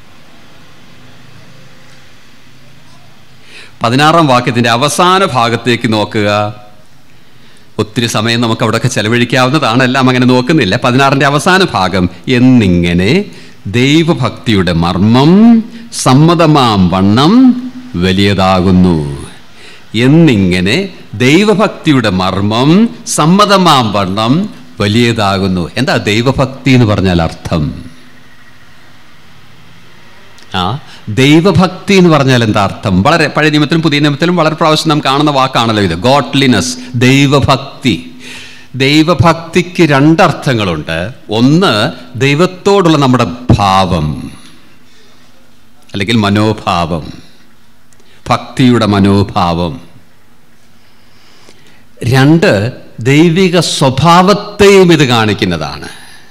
പതിനാറാം വാക്യത്തിന്റെ അവസാന ഭാഗത്തേക്ക് നോക്കുക ഒത്തിരി സമയം നമുക്ക് അവിടെയൊക്കെ ചെലവഴിക്കാവുന്നതാണ് എല്ലാം അങ്ങനെ നോക്കുന്നില്ല പതിനാറിന്റെ അവസാന ഭാഗം എന്നിങ്ങനെ ദൈവഭക്തിയുടെ മർമ്മം സമ്മതമാം വണ്ണം വലിയതാകുന്നു എന്നിങ്ങനെ ദൈവഭക്തിയുടെ മർമ്മം സമ്മതമാം വണ്ണം വലിയതാകുന്നു എന്താ ദൈവഭക്തി എന്ന് പറഞ്ഞാൽ അർത്ഥം ആ ദൈവഭക്തി എന്ന് പറഞ്ഞാൽ എന്താ അർത്ഥം വളരെ പഴയ നിയമത്തിലും പുതിയ നിയമത്തിലും വളരെ പ്രാവശ്യം നാം കാണുന്ന വാക്കാണല്ലോ ഇത് ഗോഡ്ലിനെസ് ദൈവഭക്തി ദൈവഭക്തിക്ക് രണ്ടർത്ഥങ്ങളുണ്ട് ഒന്ന് ദൈവത്തോടുള്ള നമ്മുടെ ഭാവം അല്ലെങ്കിൽ മനോഭാവം ഭക്തിയുടെ മനോഭാവം രണ്ട് ദൈവിക സ്വഭാവത്തെയും ഇത് കാണിക്കുന്നതാണ്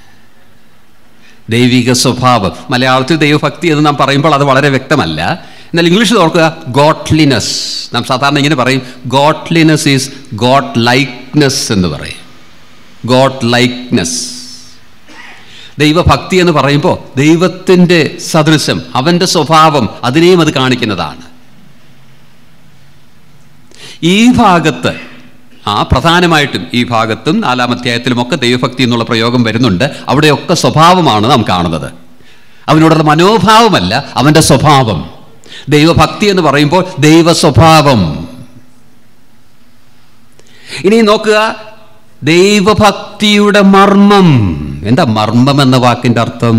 ദൈവിക സ്വഭാവം മലയാളത്തിൽ ദൈവഭക്തി എന്ന് നാം പറയുമ്പോൾ അത് വളരെ വ്യക്തമല്ല എന്നാൽ ഇംഗ്ലീഷിൽ ഓർക്കുക ഗോട്ട്ലിനെസ് നാം സാധാരണ ഇങ്ങനെ പറയും ഗോട്ട്ലിനെസ് ഈസ് ഗോഡ് ലൈക്നെസ് എന്ന് പറയും ഗോഡ് ലൈക്നെസ് ദൈവഭക്തി എന്ന് പറയുമ്പോൾ ദൈവത്തിൻ്റെ സദൃശം അവൻ്റെ സ്വഭാവം അതിനെയും അത് കാണിക്കുന്നതാണ് ഈ ഭാഗത്ത് ആ പ്രധാനമായിട്ടും ഈ ഭാഗത്തും നാലാം അധ്യായത്തിലുമൊക്കെ ദൈവഭക്തി എന്നുള്ള പ്രയോഗം വരുന്നുണ്ട് അവിടെയൊക്കെ സ്വഭാവമാണ് നാം കാണുന്നത് അവനോടുള്ള മനോഭാവമല്ല അവൻ്റെ സ്വഭാവം ദൈവഭക്തി എന്ന് പറയുമ്പോൾ ദൈവ സ്വഭാവം ഇനി നോക്കുക ദൈവഭക്തിയുടെ മർമ്മം എന്താ മർമ്മം എന്ന വാക്കിന്റെ അർത്ഥം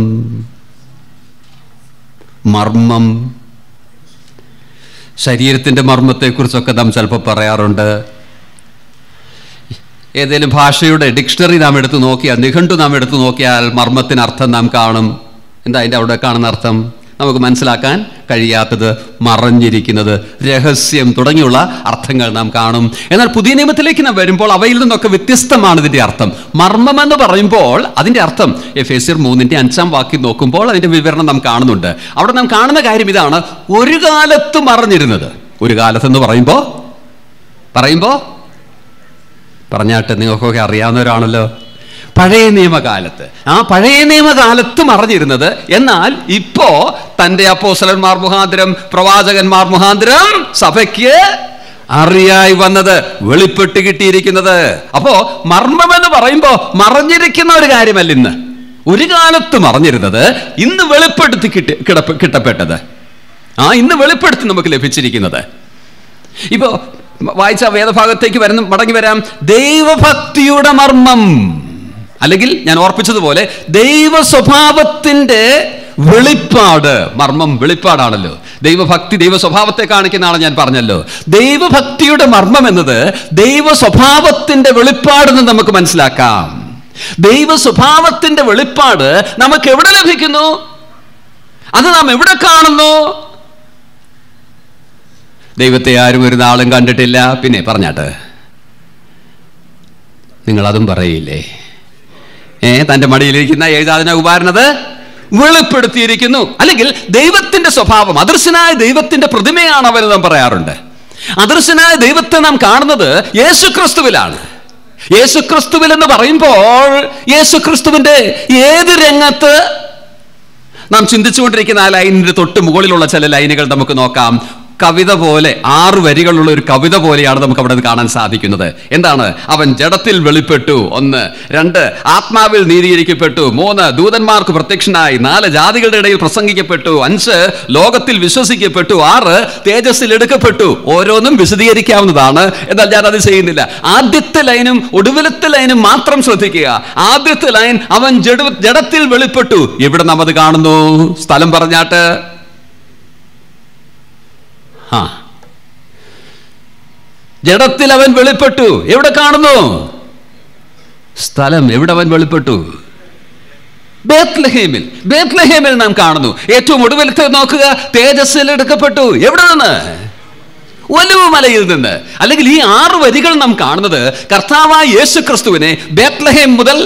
മർമ്മം ശരീരത്തിന്റെ മർമ്മത്തെക്കുറിച്ചൊക്കെ നാം ചിലപ്പോൾ പറയാറുണ്ട് ഏതെങ്കിലും ഭാഷയുടെ ഡിക്ഷണറി നാം എടുത്തു നോക്കിയാൽ നിഘണ്ടു നാം എടുത്തു നോക്കിയാൽ മർമ്മത്തിന് അർത്ഥം നാം കാണും എന്താ അതിൻ്റെ അവിടെ കാണുന്ന അർത്ഥം നമുക്ക് മനസ്സിലാക്കാൻ കഴിയാത്തത് മറഞ്ഞിരിക്കുന്നത് രഹസ്യം തുടങ്ങിയുള്ള അർത്ഥങ്ങൾ നാം കാണും എന്നാൽ പുതിയ നിയമത്തിലേക്ക് നാം വരുമ്പോൾ അവയിൽ നിന്നൊക്കെ വ്യത്യസ്തമാണ് ഇതിന്റെ അർത്ഥം മർമ്മം എന്ന് പറയുമ്പോൾ അതിന്റെ അർത്ഥം എഫ് എസിർ മൂന്നിന്റെ അഞ്ചാം വാക്യം നോക്കുമ്പോൾ അതിന്റെ വിവരണം നാം കാണുന്നുണ്ട് അവിടെ നാം കാണുന്ന കാര്യം ഇതാണ് ഒരു കാലത്ത് മറഞ്ഞിരുന്നത് ഒരു കാലത്തെന്ന് പറയുമ്പോൾ പറയുമ്പോൾ പറഞ്ഞാട്ട് നിങ്ങൾക്കൊക്കെ അറിയാവുന്നവരാണല്ലോ പഴയ നിയമകാലത്ത് ആ പഴയ നിയമകാലത്ത് മറഞ്ഞിരുന്നത് എന്നാൽ ഇപ്പോ തന്റെ അപ്പോസലന്മാർ മുഖാന്തരം പ്രവാചകന്മാർ മുഖാന്തരം സഭയ്ക്ക് അറിയായി വന്നത് വെളിപ്പെട്ട് കിട്ടിയിരിക്കുന്നത് അപ്പോ മർമ്മം എന്ന് പറയുമ്പോ മറഞ്ഞിരിക്കുന്ന ഒരു കാര്യമല്ല ഇന്ന് ഒരു കാലത്ത് മറഞ്ഞിരുന്നത് ഇന്ന് വെളിപ്പെടുത്തി കിട്ടി കിടപ്പ് കിട്ടപ്പെട്ടത് ആ ഇന്ന് വെളിപ്പെടുത്തി നമുക്ക് ലഭിച്ചിരിക്കുന്നത് ഇപ്പോ വായിച്ച വേദഭാഗത്തേക്ക് വരുന്ന മടങ്ങി വരാം ദൈവഭക്തിയുടെ മർമ്മം അല്ലെങ്കിൽ ഞാൻ ഓർപ്പിച്ചതുപോലെ ദൈവ സ്വഭാവത്തിന്റെ വെളിപ്പാട് മർമ്മം വെളിപ്പാടാണല്ലോ ദൈവഭക്തി ദൈവ സ്വഭാവത്തെ കാണിക്കുന്നതാണ് ഞാൻ പറഞ്ഞല്ലോ ദൈവഭക്തിയുടെ മർമ്മം എന്നത് ദൈവ സ്വഭാവത്തിന്റെ വെളിപ്പാടെന്ന് നമുക്ക് മനസ്സിലാക്കാം ദൈവ സ്വഭാവത്തിന്റെ വെളിപ്പാട് നമുക്ക് എവിടെ ലഭിക്കുന്നു അത് നാം എവിടെ കാണുന്നു ദൈവത്തെ ആരും ഒരു നാളും കണ്ടിട്ടില്ല പിന്നെ പറഞ്ഞാട്ട് നിങ്ങൾ അതും പറയില്ലേ ഏ തന്റെ മടിയിലിരിക്കുന്ന ഏകാദന കുമാരനത് വെളിപ്പെടുത്തിയിരിക്കുന്നു അല്ലെങ്കിൽ ദൈവത്തിന്റെ സ്വഭാവം അദർശനായ ദൈവത്തിന്റെ പ്രതിമയാണ് അവൻ നാം പറയാറുണ്ട് അദർശനായ ദൈവത്തെ നാം കാണുന്നത് യേശുക്രിസ്തുവിലാണ് യേശുക്രിസ്തുവിൽ എന്ന് പറയുമ്പോൾ യേശുക്രിസ്തുവിന്റെ ഏത് രംഗത്ത് നാം ചിന്തിച്ചുകൊണ്ടിരിക്കുന്ന ആ ലൈനിന്റെ തൊട്ട് മുകളിലുള്ള ചില ലൈനുകൾ നമുക്ക് നോക്കാം കവിത പോലെ ആറ് വരികളുള്ള ഒരു കവിത പോലെയാണ് നമുക്ക് അവിടെ കാണാൻ സാധിക്കുന്നത് എന്താണ് അവൻ ജഡത്തിൽ വെളിപ്പെട്ടു ഒന്ന് രണ്ട് ആത്മാവിൽ നീതീകരിക്കപ്പെട്ടു മൂന്ന് ദൂതന്മാർക്ക് പ്രത്യക്ഷനായി നാല് ജാതികളുടെ ഇടയിൽ പ്രസംഗിക്കപ്പെട്ടു അഞ്ച് ലോകത്തിൽ വിശ്വസിക്കപ്പെട്ടു ആറ് തേജസ്സിൽ എടുക്കപ്പെട്ടു ഓരോന്നും വിശദീകരിക്കാവുന്നതാണ് എന്നാൽ ഞാൻ അത് ചെയ്യുന്നില്ല ആദ്യത്തെ ലൈനും ഒടുവിലത്തെ ലൈനും മാത്രം ശ്രദ്ധിക്കുക ആദ്യത്തെ ലൈൻ അവൻ ജഡ ജഡത്തിൽ വെളിപ്പെട്ടു എവിടെ നാം അത് കാണുന്നു സ്ഥലം പറഞ്ഞാട്ട് ആ ജഡത്തിൽ അവൻ വെളിപ്പെട്ടു എവിടെ കാണുന്നു സ്ഥലം എവിടെ അവൻ വെളിപ്പെട്ടു ബേത്ലഹേമിൽ ബേത്ലഹേമിൽ നാം കാണുന്നു ഏറ്റവും ഒടുവിലത്തെ നോക്കുക തേജസ്സിൽ എടുക്കപ്പെട്ടു എവിടെ നിന്ന് ഒലിവ് മലയിൽ നിന്ന് അല്ലെങ്കിൽ ഈ ആറ് വരികൾ നാം കാണുന്നത് കർത്താവായ യേശു ക്രിസ്തുവിനെ ബേത്ലഹേം മുതൽ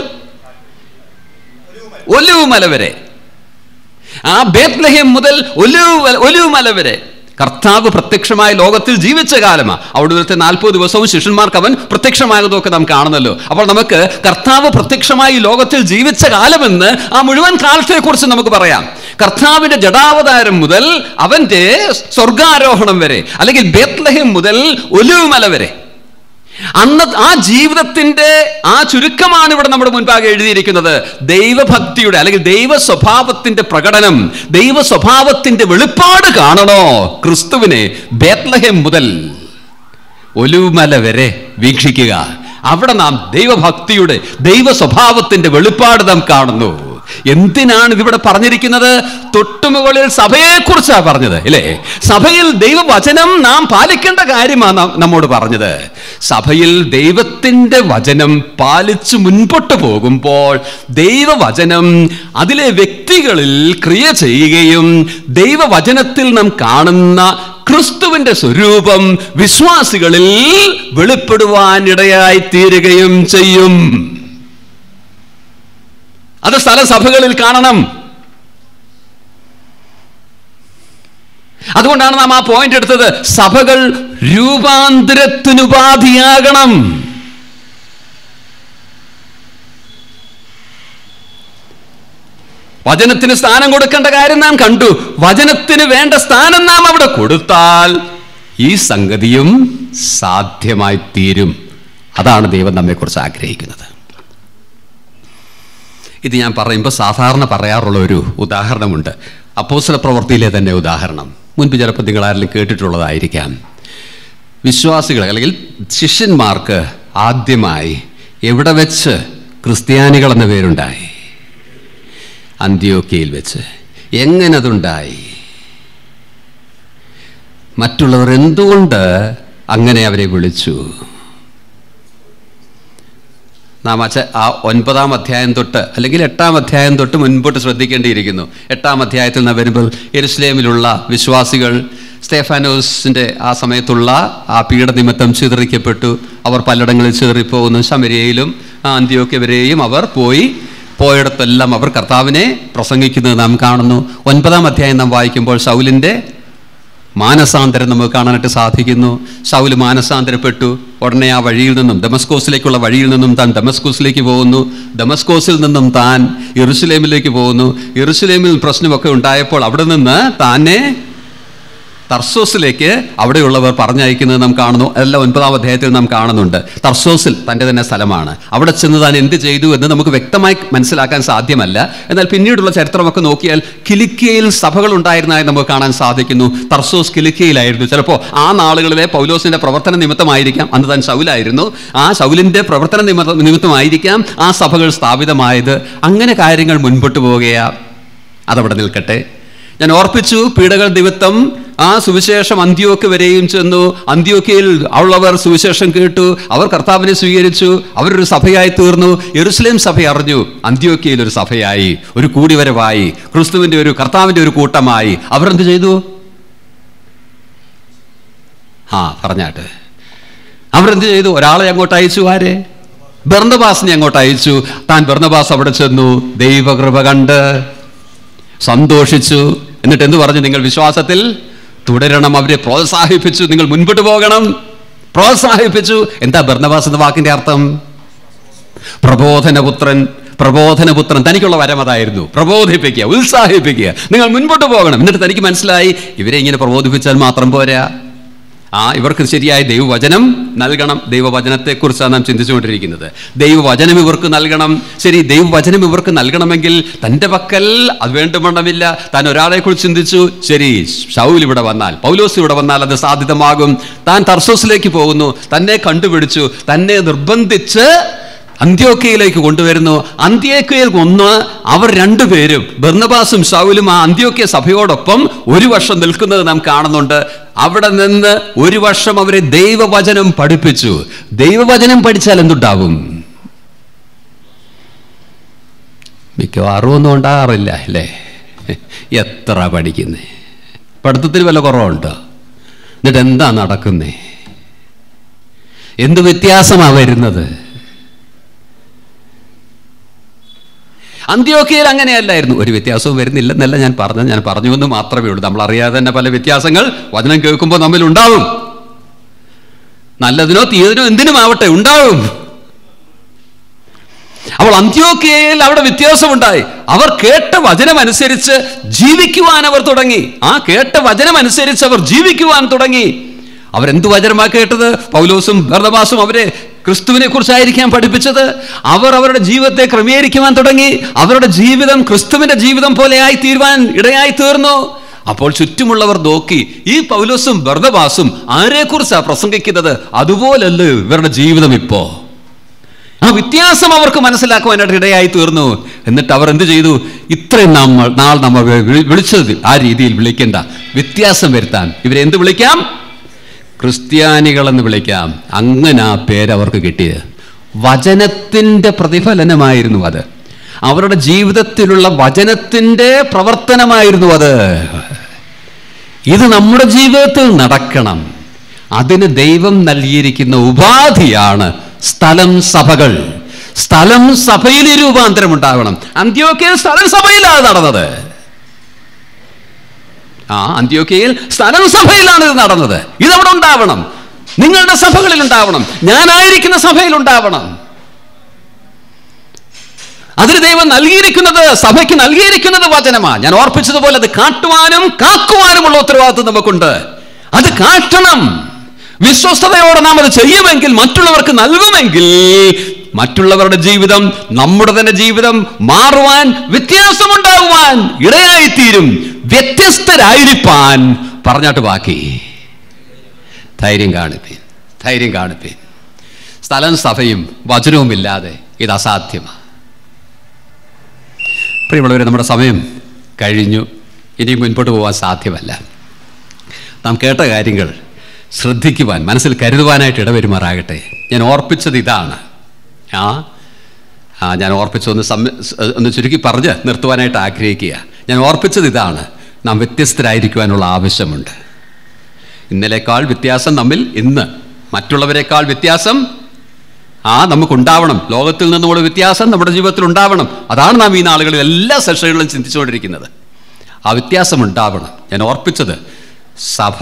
ഒലിവ് മല വരെ ആ ബേത്ലഹേം മുതൽ ഒലിവ് ഒലിവ് മല വരെ കർത്താവ് പ്രത്യക്ഷമായ ലോകത്തിൽ ജീവിച്ച കാലമാ അവിടുത്തെ നാൽപ്പത് ദിവസവും ശിഷ്യന്മാർക്ക് അവൻ പ്രത്യക്ഷമായതൊക്കെ നാം കാണുന്നല്ലോ അപ്പോൾ നമുക്ക് കർത്താവ് പ്രത്യക്ഷമായി ലോകത്തിൽ ജീവിച്ച കാലമെന്ന് ആ മുഴുവൻ കാലത്തെക്കുറിച്ച് നമുക്ക് പറയാം കർത്താവിന്റെ ജഡാവതാരം മുതൽ അവന്റെ സ്വർഗാരോഹണം വരെ അല്ലെങ്കിൽ ബേത്ലഹേം മുതൽ ഒലിവുമല വരെ അന്ന് ആ ജീവിതത്തിന്റെ ആ ചുരുക്കമാണ് ഇവിടെ നമ്മുടെ മുൻപാകെ എഴുതിയിരിക്കുന്നത് ദൈവഭക്തിയുടെ അല്ലെങ്കിൽ ദൈവ സ്വഭാവത്തിന്റെ പ്രകടനം ദൈവ സ്വഭാവത്തിന്റെ വെളിപ്പാട് കാണണോ ക്രിസ്തുവിനെ ബേത്ലഹേം മുതൽ ഒലുമല വരെ വീക്ഷിക്കുക അവിടെ നാം ദൈവഭക്തിയുടെ ദൈവ സ്വഭാവത്തിന്റെ വെളിപ്പാട് നാം കാണുന്നു എന്തിനാണ് ഇതിവിടെ പറഞ്ഞിരിക്കുന്നത് തൊട്ടുമുകളിൽ സഭയെക്കുറിച്ചാണ് പറഞ്ഞത് അല്ലേ സഭയിൽ ദൈവവചനം നാം പാലിക്കേണ്ട കാര്യമാണ് നാം നമ്മോട് പറഞ്ഞത് സഭയിൽ ദൈവത്തിന്റെ വചനം പാലിച്ചു മുൻപോട്ട് പോകുമ്പോൾ ദൈവവചനം അതിലെ വ്യക്തികളിൽ ക്രിയ ചെയ്യുകയും ദൈവവചനത്തിൽ നാം കാണുന്ന ക്രിസ്തുവിന്റെ സ്വരൂപം വിശ്വാസികളിൽ വെളിപ്പെടുവാൻ ഇടയായി തീരുകയും ചെയ്യും അത് സ്ഥലസഭകളിൽ കാണണം അതുകൊണ്ടാണ് നാം ആ പോയിന്റ് എടുത്തത് സഭകൾ രൂപാന്തരത്തിനുപാധിയാകണം വചനത്തിന് സ്ഥാനം കൊടുക്കേണ്ട കാര്യം നാം കണ്ടു വചനത്തിന് വേണ്ട സ്ഥാനം നാം അവിടെ കൊടുത്താൽ ഈ സംഗതിയും സാധ്യമായി തീരും അതാണ് ദൈവം നമ്മെക്കുറിച്ച് ആഗ്രഹിക്കുന്നത് ഇത് ഞാൻ പറയുമ്പോൾ സാധാരണ പറയാറുള്ള ഒരു ഉദാഹരണമുണ്ട് അപ്പോസ്തല പ്രവൃത്തിയിലെ തന്നെ ഉദാഹരണം മുൻപ് ചിലപ്പോൾ നിങ്ങൾ ആരെങ്കിലും കേട്ടിട്ടുള്ളതായിരിക്കാം വിശ്വാസികൾ അല്ലെങ്കിൽ ശിഷ്യന്മാർക്ക് ആദ്യമായി എവിടെ വെച്ച് ക്രിസ്ത്യാനികൾ എന്ന പേരുണ്ടായി അന്ത്യോക്കയിൽ വെച്ച് എങ്ങനെ അതുണ്ടായി മറ്റുള്ളവർ എന്തുകൊണ്ട് അങ്ങനെ അവരെ വിളിച്ചു നാം അച്ഛ ആ ഒൻപതാം അധ്യായം തൊട്ട് അല്ലെങ്കിൽ എട്ടാം അധ്യായം തൊട്ട് മുൻപോട്ട് ശ്രദ്ധിക്കേണ്ടിയിരിക്കുന്നു എട്ടാം അധ്യായത്തിൽ നിന്ന് വരുമ്പോൾ എരുസലേമിലുള്ള വിശ്വാസികൾ സ്തേഫാനോസിൻ്റെ ആ സമയത്തുള്ള ആ പീഡനിമിത്തം ചിതറിക്കപ്പെട്ടു അവർ പലയിടങ്ങളിൽ ചിതറിപ്പോകുന്നു ശമരിയയിലും അന്ത്യോക്യ വരെയും അവർ പോയി പോയിടത്തെല്ലാം അവർ കർത്താവിനെ പ്രസംഗിക്കുന്നത് നാം കാണുന്നു ഒൻപതാം അധ്യായം നാം വായിക്കുമ്പോൾ ശൗലിൻ്റെ മാനസാന്തരം നമുക്ക് കാണാനായിട്ട് സാധിക്കുന്നു ശൗല് മാനസാന്തരപ്പെട്ടു ഉടനെ ആ വഴിയിൽ നിന്നും ഡെമസ്കോസിലേക്കുള്ള വഴിയിൽ നിന്നും താൻ ഡെമസ്കോസിലേക്ക് പോകുന്നു ഡെമസ്കോസിൽ നിന്നും താൻ ഇറുസലേമിലേക്ക് പോകുന്നു ഇറുസലേമിൽ പ്രശ്നമൊക്കെ ഉണ്ടായപ്പോൾ അവിടെ നിന്ന് താനെ തർസോസിലേക്ക് അവിടെയുള്ളവർ പറഞ്ഞയക്കുന്നത് നാം കാണുന്നു എല്ലാം ഒൻപതാം അധ്യായത്തിൽ നാം കാണുന്നുണ്ട് തർസോസിൽ തൻ്റെ തന്നെ സ്ഥലമാണ് അവിടെ ചെന്ന് താൻ എന്ത് ചെയ്തു എന്ന് നമുക്ക് വ്യക്തമായി മനസ്സിലാക്കാൻ സാധ്യമല്ല എന്നാൽ പിന്നീടുള്ള ചരിത്രമൊക്കെ നോക്കിയാൽ കിലിക്കയിൽ സഭകൾ ഉണ്ടായിരുന്നതായി നമുക്ക് കാണാൻ സാധിക്കുന്നു തർസോസ് കിലിക്കയിലായിരുന്നു ചിലപ്പോൾ ആ നാളുകളിലെ പൗലോസിന്റെ പ്രവർത്തന നിമിത്തമായിരിക്കാം അന്ന് താൻ ശൗലായിരുന്നു ആ ശൗലിന്റെ പ്രവർത്തന നിമിത്ത നിമിത്തമായിരിക്കാം ആ സഭകൾ സ്ഥാപിതമായത് അങ്ങനെ കാര്യങ്ങൾ മുൻപോട്ട് പോവുകയാ അതവിടെ നിൽക്കട്ടെ ഞാൻ ഓർപ്പിച്ചു പീഡകൾ നിമിത്തം ആ സുവിശേഷം അന്ത്യോക്ക് വരെയും ചെന്നു അന്ത്യോക്കയിൽ ഉള്ളവർ സുവിശേഷം കേട്ടു അവർ കർത്താവിനെ സ്വീകരിച്ചു അവരൊരു സഭയായി തീർന്നു എറുസലേം സഭ അറിഞ്ഞു അന്ത്യോക്കയിൽ ഒരു സഭയായി ഒരു കൂടിവരവായി ക്രിസ്തുവിന്റെ ഒരു കർത്താവിന്റെ ഒരു കൂട്ടമായി അവർ എന്ത് ചെയ്തു ആ പറഞ്ഞാട്ട് അവരെന്ത് ചെയ്തു ഒരാളെ അങ്ങോട്ട് അയച്ചു ആരെ ബർണബാസിനെ അങ്ങോട്ട് അയച്ചു താൻ ബർണബാസ് അവിടെ ചെന്നു ദൈവകൃപ കണ്ട് സന്തോഷിച്ചു എന്നിട്ട് എന്ത് പറഞ്ഞു നിങ്ങൾ വിശ്വാസത്തിൽ തുടരണം അവരെ പ്രോത്സാഹിപ്പിച്ചു നിങ്ങൾ മുൻപോട്ട് പോകണം പ്രോത്സാഹിപ്പിച്ചു എന്താ ബർണബാസ് എന്ന വാക്കിന്റെ അർത്ഥം പ്രബോധനപുത്രൻ പ്രബോധനപുത്രൻ തനിക്കുള്ള വരം അതായിരുന്നു പ്രബോധിപ്പിക്കുക ഉത്സാഹിപ്പിക്കുക നിങ്ങൾ മുൻപോട്ട് പോകണം എന്നിട്ട് തനിക്ക് മനസ്സിലായി ഇവരെ ഇങ്ങനെ പ്രബോധിപ്പിച്ചാൽ മാത്രം പോരാ ആ ഇവർക്ക് ശരിയായ ദൈവവചനം നൽകണം ദൈവവചനത്തെക്കുറിച്ചാണ് നാം ചിന്തിച്ചുകൊണ്ടിരിക്കുന്നത് ദൈവവചനം ഇവർക്ക് നൽകണം ശരി ദൈവവചനം ഇവർക്ക് നൽകണമെങ്കിൽ തൻ്റെ പക്കൽ അത് വേണ്ടുമണ്ണമില്ല താൻ ഒരാളെ കുറിച്ച് ചിന്തിച്ചു ശരി ഷൗൽ ഇവിടെ വന്നാൽ പൗലോസ് ഇവിടെ വന്നാൽ അത് സാധ്യതമാകും താൻ തർസോസിലേക്ക് പോകുന്നു തന്നെ കണ്ടുപിടിച്ചു തന്നെ നിർബന്ധിച്ച് അന്ത്യോക്കയിലേക്ക് കൊണ്ടുവരുന്നു അന്ത്യോക്കയിൽ ഒന്ന് അവർ രണ്ടുപേരും ബർണബാസും ഷൗലും ആ അന്ത്യോക്യ സഭയോടൊപ്പം ഒരു വർഷം നിൽക്കുന്നത് നാം കാണുന്നുണ്ട് അവിടെ നിന്ന് ഒരു വർഷം അവരെ ദൈവവചനം പഠിപ്പിച്ചു ദൈവവചനം പഠിച്ചാൽ എന്തുണ്ടാവും മിക്കവാറും ഒന്നും ഉണ്ടാകാറില്ല അല്ലേ എത്ര പഠിക്കുന്നേ പഠിത്തത്തിൽ വല്ല കുറവുണ്ടോ എന്നിട്ട് എന്താ നടക്കുന്നേ എന്ത് വ്യത്യാസമാണ് വരുന്നത് അന്ത്യോക്കയിൽ അങ്ങനെയല്ലായിരുന്നു ഒരു വ്യത്യാസവും വരുന്നില്ലെന്നല്ല ഞാൻ പറഞ്ഞത് ഞാൻ പറഞ്ഞു എന്ന് മാത്രമേ ഉള്ളൂ നമ്മൾ അറിയാതെ തന്നെ പല വ്യത്യാസങ്ങൾ വചനം കേൾക്കുമ്പോൾ നമ്മിൽ ഉണ്ടാവും നല്ലതിനോ തീയതിനോ എന്തിനും ആവട്ടെ ഉണ്ടാവും അപ്പോൾ അന്ത്യോക്കയിൽ അവിടെ വ്യത്യാസമുണ്ടായി അവർ കേട്ട വചനം അനുസരിച്ച് ജീവിക്കുവാൻ അവർ തുടങ്ങി ആ കേട്ട വചനം അനുസരിച്ച് അവർ ജീവിക്കുവാൻ തുടങ്ങി അവരെന്ത് വചനമാ കേട്ടത് പൗലോസും ഭർദബാസും അവരെ ക്രിസ്തുവിനെ കുറിച്ചായിരിക്കാം പഠിപ്പിച്ചത് അവർ അവരുടെ ജീവിതത്തെ ക്രമീകരിക്കുവാൻ തുടങ്ങി അവരുടെ ജീവിതം ക്രിസ്തുവിന്റെ ജീവിതം പോലെയായി തീരുവാൻ ഇടയായി തീർന്നു അപ്പോൾ ചുറ്റുമുള്ളവർ നോക്കി ഈ പൗലോസും ഭർദബാസും ആരെക്കുറിച്ചാണ് പ്രസംഗിക്കുന്നത് അതുപോലല്ലോ ഇവരുടെ ജീവിതം ഇപ്പോ ആ വ്യത്യാസം അവർക്ക് മനസ്സിലാക്കുവാനായിട്ട് ഇടയായി തീർന്നു എന്നിട്ട് അവർ എന്ത് ചെയ്തു ഇത്രയും നമ്മൾ നാൾ നമ്മൾ വിളി- വിളിച്ചത് ആ രീതിയിൽ വിളിക്കേണ്ട വ്യത്യാസം വരുത്താൻ ഇവരെ എന്ത് വിളിക്കാം ക്രിസ്ത്യാനികളെന്ന് വിളിക്കാം അങ്ങനെ ആ പേര് അവർക്ക് കിട്ടിയത് വചനത്തിൻ്റെ പ്രതിഫലനമായിരുന്നു അത് അവരുടെ ജീവിതത്തിലുള്ള വചനത്തിൻ്റെ പ്രവർത്തനമായിരുന്നു അത് ഇത് നമ്മുടെ ജീവിതത്തിൽ നടക്കണം അതിന് ദൈവം നൽകിയിരിക്കുന്ന ഉപാധിയാണ് സ്ഥലം സഭകൾ സ്ഥലം സഭയിൽ ഈ രൂപാന്തരം ഉണ്ടാകണം അന്ത്യോക്കയിൽ സ്ഥലം സഭയിലാണ് നടന്നത് ആ അന്ത്യോക്കയിൽ സ്ഥലം സഭയിലാണ് ഇത് നടന്നത് ഇതവിടെ ഉണ്ടാവണം നിങ്ങളുടെ സഭകളിൽ ഉണ്ടാവണം ഞാനായിരിക്കുന്ന സഭയിൽ ഉണ്ടാവണം അതിന് ദൈവം നൽകിയിരിക്കുന്നത് സഭയ്ക്ക് നൽകിയിരിക്കുന്നത് വചനമാ ഞാൻ ഓർപ്പിച്ചതുപോലെ അത് കാട്ടുവാനും കാക്കുവാനുമുള്ള ഉത്തരവാദിത്വം നമുക്കുണ്ട് അത് കാട്ടണം വിശ്വസ്തയോടെ നാം അത് ചെയ്യുമെങ്കിൽ മറ്റുള്ളവർക്ക് നൽകുമെങ്കിൽ മറ്റുള്ളവരുടെ ജീവിതം നമ്മുടെ തന്നെ ജീവിതം മാറുവാൻ വ്യത്യാസമുണ്ടാകുവാൻ ഇടയായിത്തീരും വ്യത്യസ്തരായിരിക്കാൻ പറഞ്ഞാട്ട് ബാക്കി ധൈര്യം കാണിപ്പീൻ ധൈര്യം കാണിപ്പീൻ സ്ഥലം സഭയും വചനവും ഇല്ലാതെ ഇത് അസാധ്യമാണ് പ്രിയമുള്ളവരെ നമ്മുടെ സമയം കഴിഞ്ഞു ഇനി മുൻപോട്ട് പോകാൻ സാധ്യമല്ല നാം കേട്ട കാര്യങ്ങൾ ശ്രദ്ധിക്കുവാൻ മനസ്സിൽ കരുതുവാനായിട്ട് ഇടവരുമാറാകട്ടെ ഞാൻ ഓർപ്പിച്ചത് ഇതാണ് ആ ആ ഞാൻ ഓർപ്പിച്ചൊന്ന് സമ്മ ഒന്ന് ചുരുക്കി പറഞ്ഞ് നിർത്തുവാനായിട്ട് ആഗ്രഹിക്കുക ഞാൻ ഓർപ്പിച്ചത് ഇതാണ് നാം വ്യത്യസ്തരായിരിക്കുവാനുള്ള ആവശ്യമുണ്ട് ഇന്നലേക്കാൾ വ്യത്യാസം നമ്മിൽ ഇന്ന് മറ്റുള്ളവരെക്കാൾ വ്യത്യാസം ആ നമുക്കുണ്ടാവണം ലോകത്തിൽ നിന്നുമുള്ള വ്യത്യാസം നമ്മുടെ ജീവിതത്തിൽ ഉണ്ടാവണം അതാണ് നാം ഈ നാളുകളിൽ എല്ലാ സെഷനുകളും ചിന്തിച്ചുകൊണ്ടിരിക്കുന്നത് ആ വ്യത്യാസം ഉണ്ടാവണം ഞാൻ ഓർപ്പിച്ചത് സഭ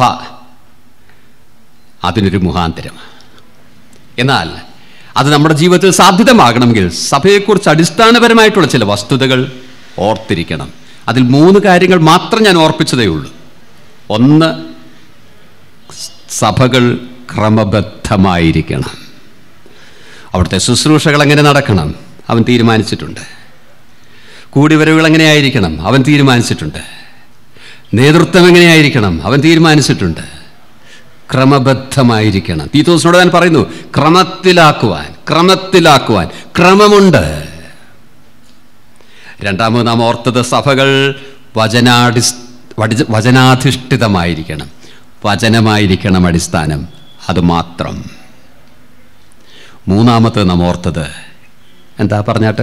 അതിനൊരു മുഖാന്തരം എന്നാൽ അത് നമ്മുടെ ജീവിതത്തിൽ സാധ്യതമാകണമെങ്കിൽ സഭയെക്കുറിച്ച് അടിസ്ഥാനപരമായിട്ടുള്ള ചില വസ്തുതകൾ ഓർത്തിരിക്കണം അതിൽ മൂന്ന് കാര്യങ്ങൾ മാത്രം ഞാൻ ഓർപ്പിച്ചതേ ഉള്ളൂ ഒന്ന് സഭകൾ ക്രമബദ്ധമായിരിക്കണം അവിടുത്തെ ശുശ്രൂഷകൾ എങ്ങനെ നടക്കണം അവൻ തീരുമാനിച്ചിട്ടുണ്ട് കൂടിവരവുകൾ എങ്ങനെയായിരിക്കണം അവൻ തീരുമാനിച്ചിട്ടുണ്ട് നേതൃത്വം എങ്ങനെയായിരിക്കണം അവൻ തീരുമാനിച്ചിട്ടുണ്ട് ക്രമബദ്ധമായിരിക്കണം തീത്തോസിനോട് ഞാൻ പറയുന്നു ക്രമത്തിലാക്കുവാൻ ക്രമത്തിലാക്കുവാൻ ക്രമമുണ്ട് രണ്ടാമത് നാം ഓർത്തത് സഭകൾ വചനാടി വചനാധിഷ്ഠിതമായിരിക്കണം വചനമായിരിക്കണം അടിസ്ഥാനം അത് മാത്രം മൂന്നാമത്തെ നാം ഓർത്തത് എന്താ പറഞ്ഞാട്ട്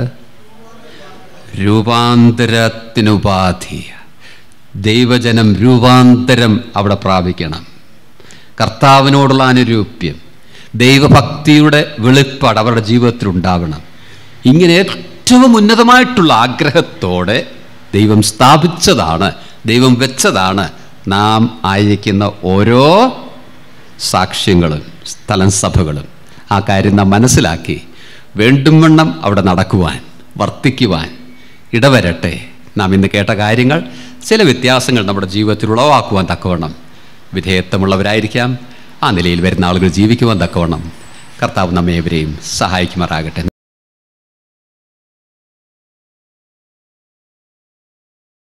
രൂപാന്തരത്തിനുപാധി ദൈവജനം രൂപാന്തരം അവിടെ പ്രാപിക്കണം കർത്താവിനോടുള്ള അനുരൂപ്യം ദൈവഭക്തിയുടെ വെളിപ്പാട് അവരുടെ ജീവിതത്തിൽ ഉണ്ടാവണം ഇങ്ങനെ ഏറ്റവും ഉന്നതമായിട്ടുള്ള ആഗ്രഹത്തോടെ ദൈവം സ്ഥാപിച്ചതാണ് ദൈവം വെച്ചതാണ് നാം ആയിരിക്കുന്ന ഓരോ സാക്ഷ്യങ്ങളും സ്ഥലം സഭകളും ആ കാര്യം നാം മനസ്സിലാക്കി വേണ്ടും വണ്ണം അവിടെ നടക്കുവാൻ വർത്തിക്കുവാൻ ഇടവരട്ടെ നാം ഇന്ന് കേട്ട കാര്യങ്ങൾ ചില വ്യത്യാസങ്ങൾ നമ്മുടെ ജീവിതത്തിൽ ഉളവാക്കുവാൻ തക്കവണ്ണം വിധേയത്വമുള്ളവരായിരിക്കാം ആ നിലയിൽ വരുന്ന ആളുകൾ ജീവിക്കുവാൻ തക്കവണ്ണം കർത്താവ് നമ്മെ ഇവരെയും സഹായിക്കുമാറാകട്ടെ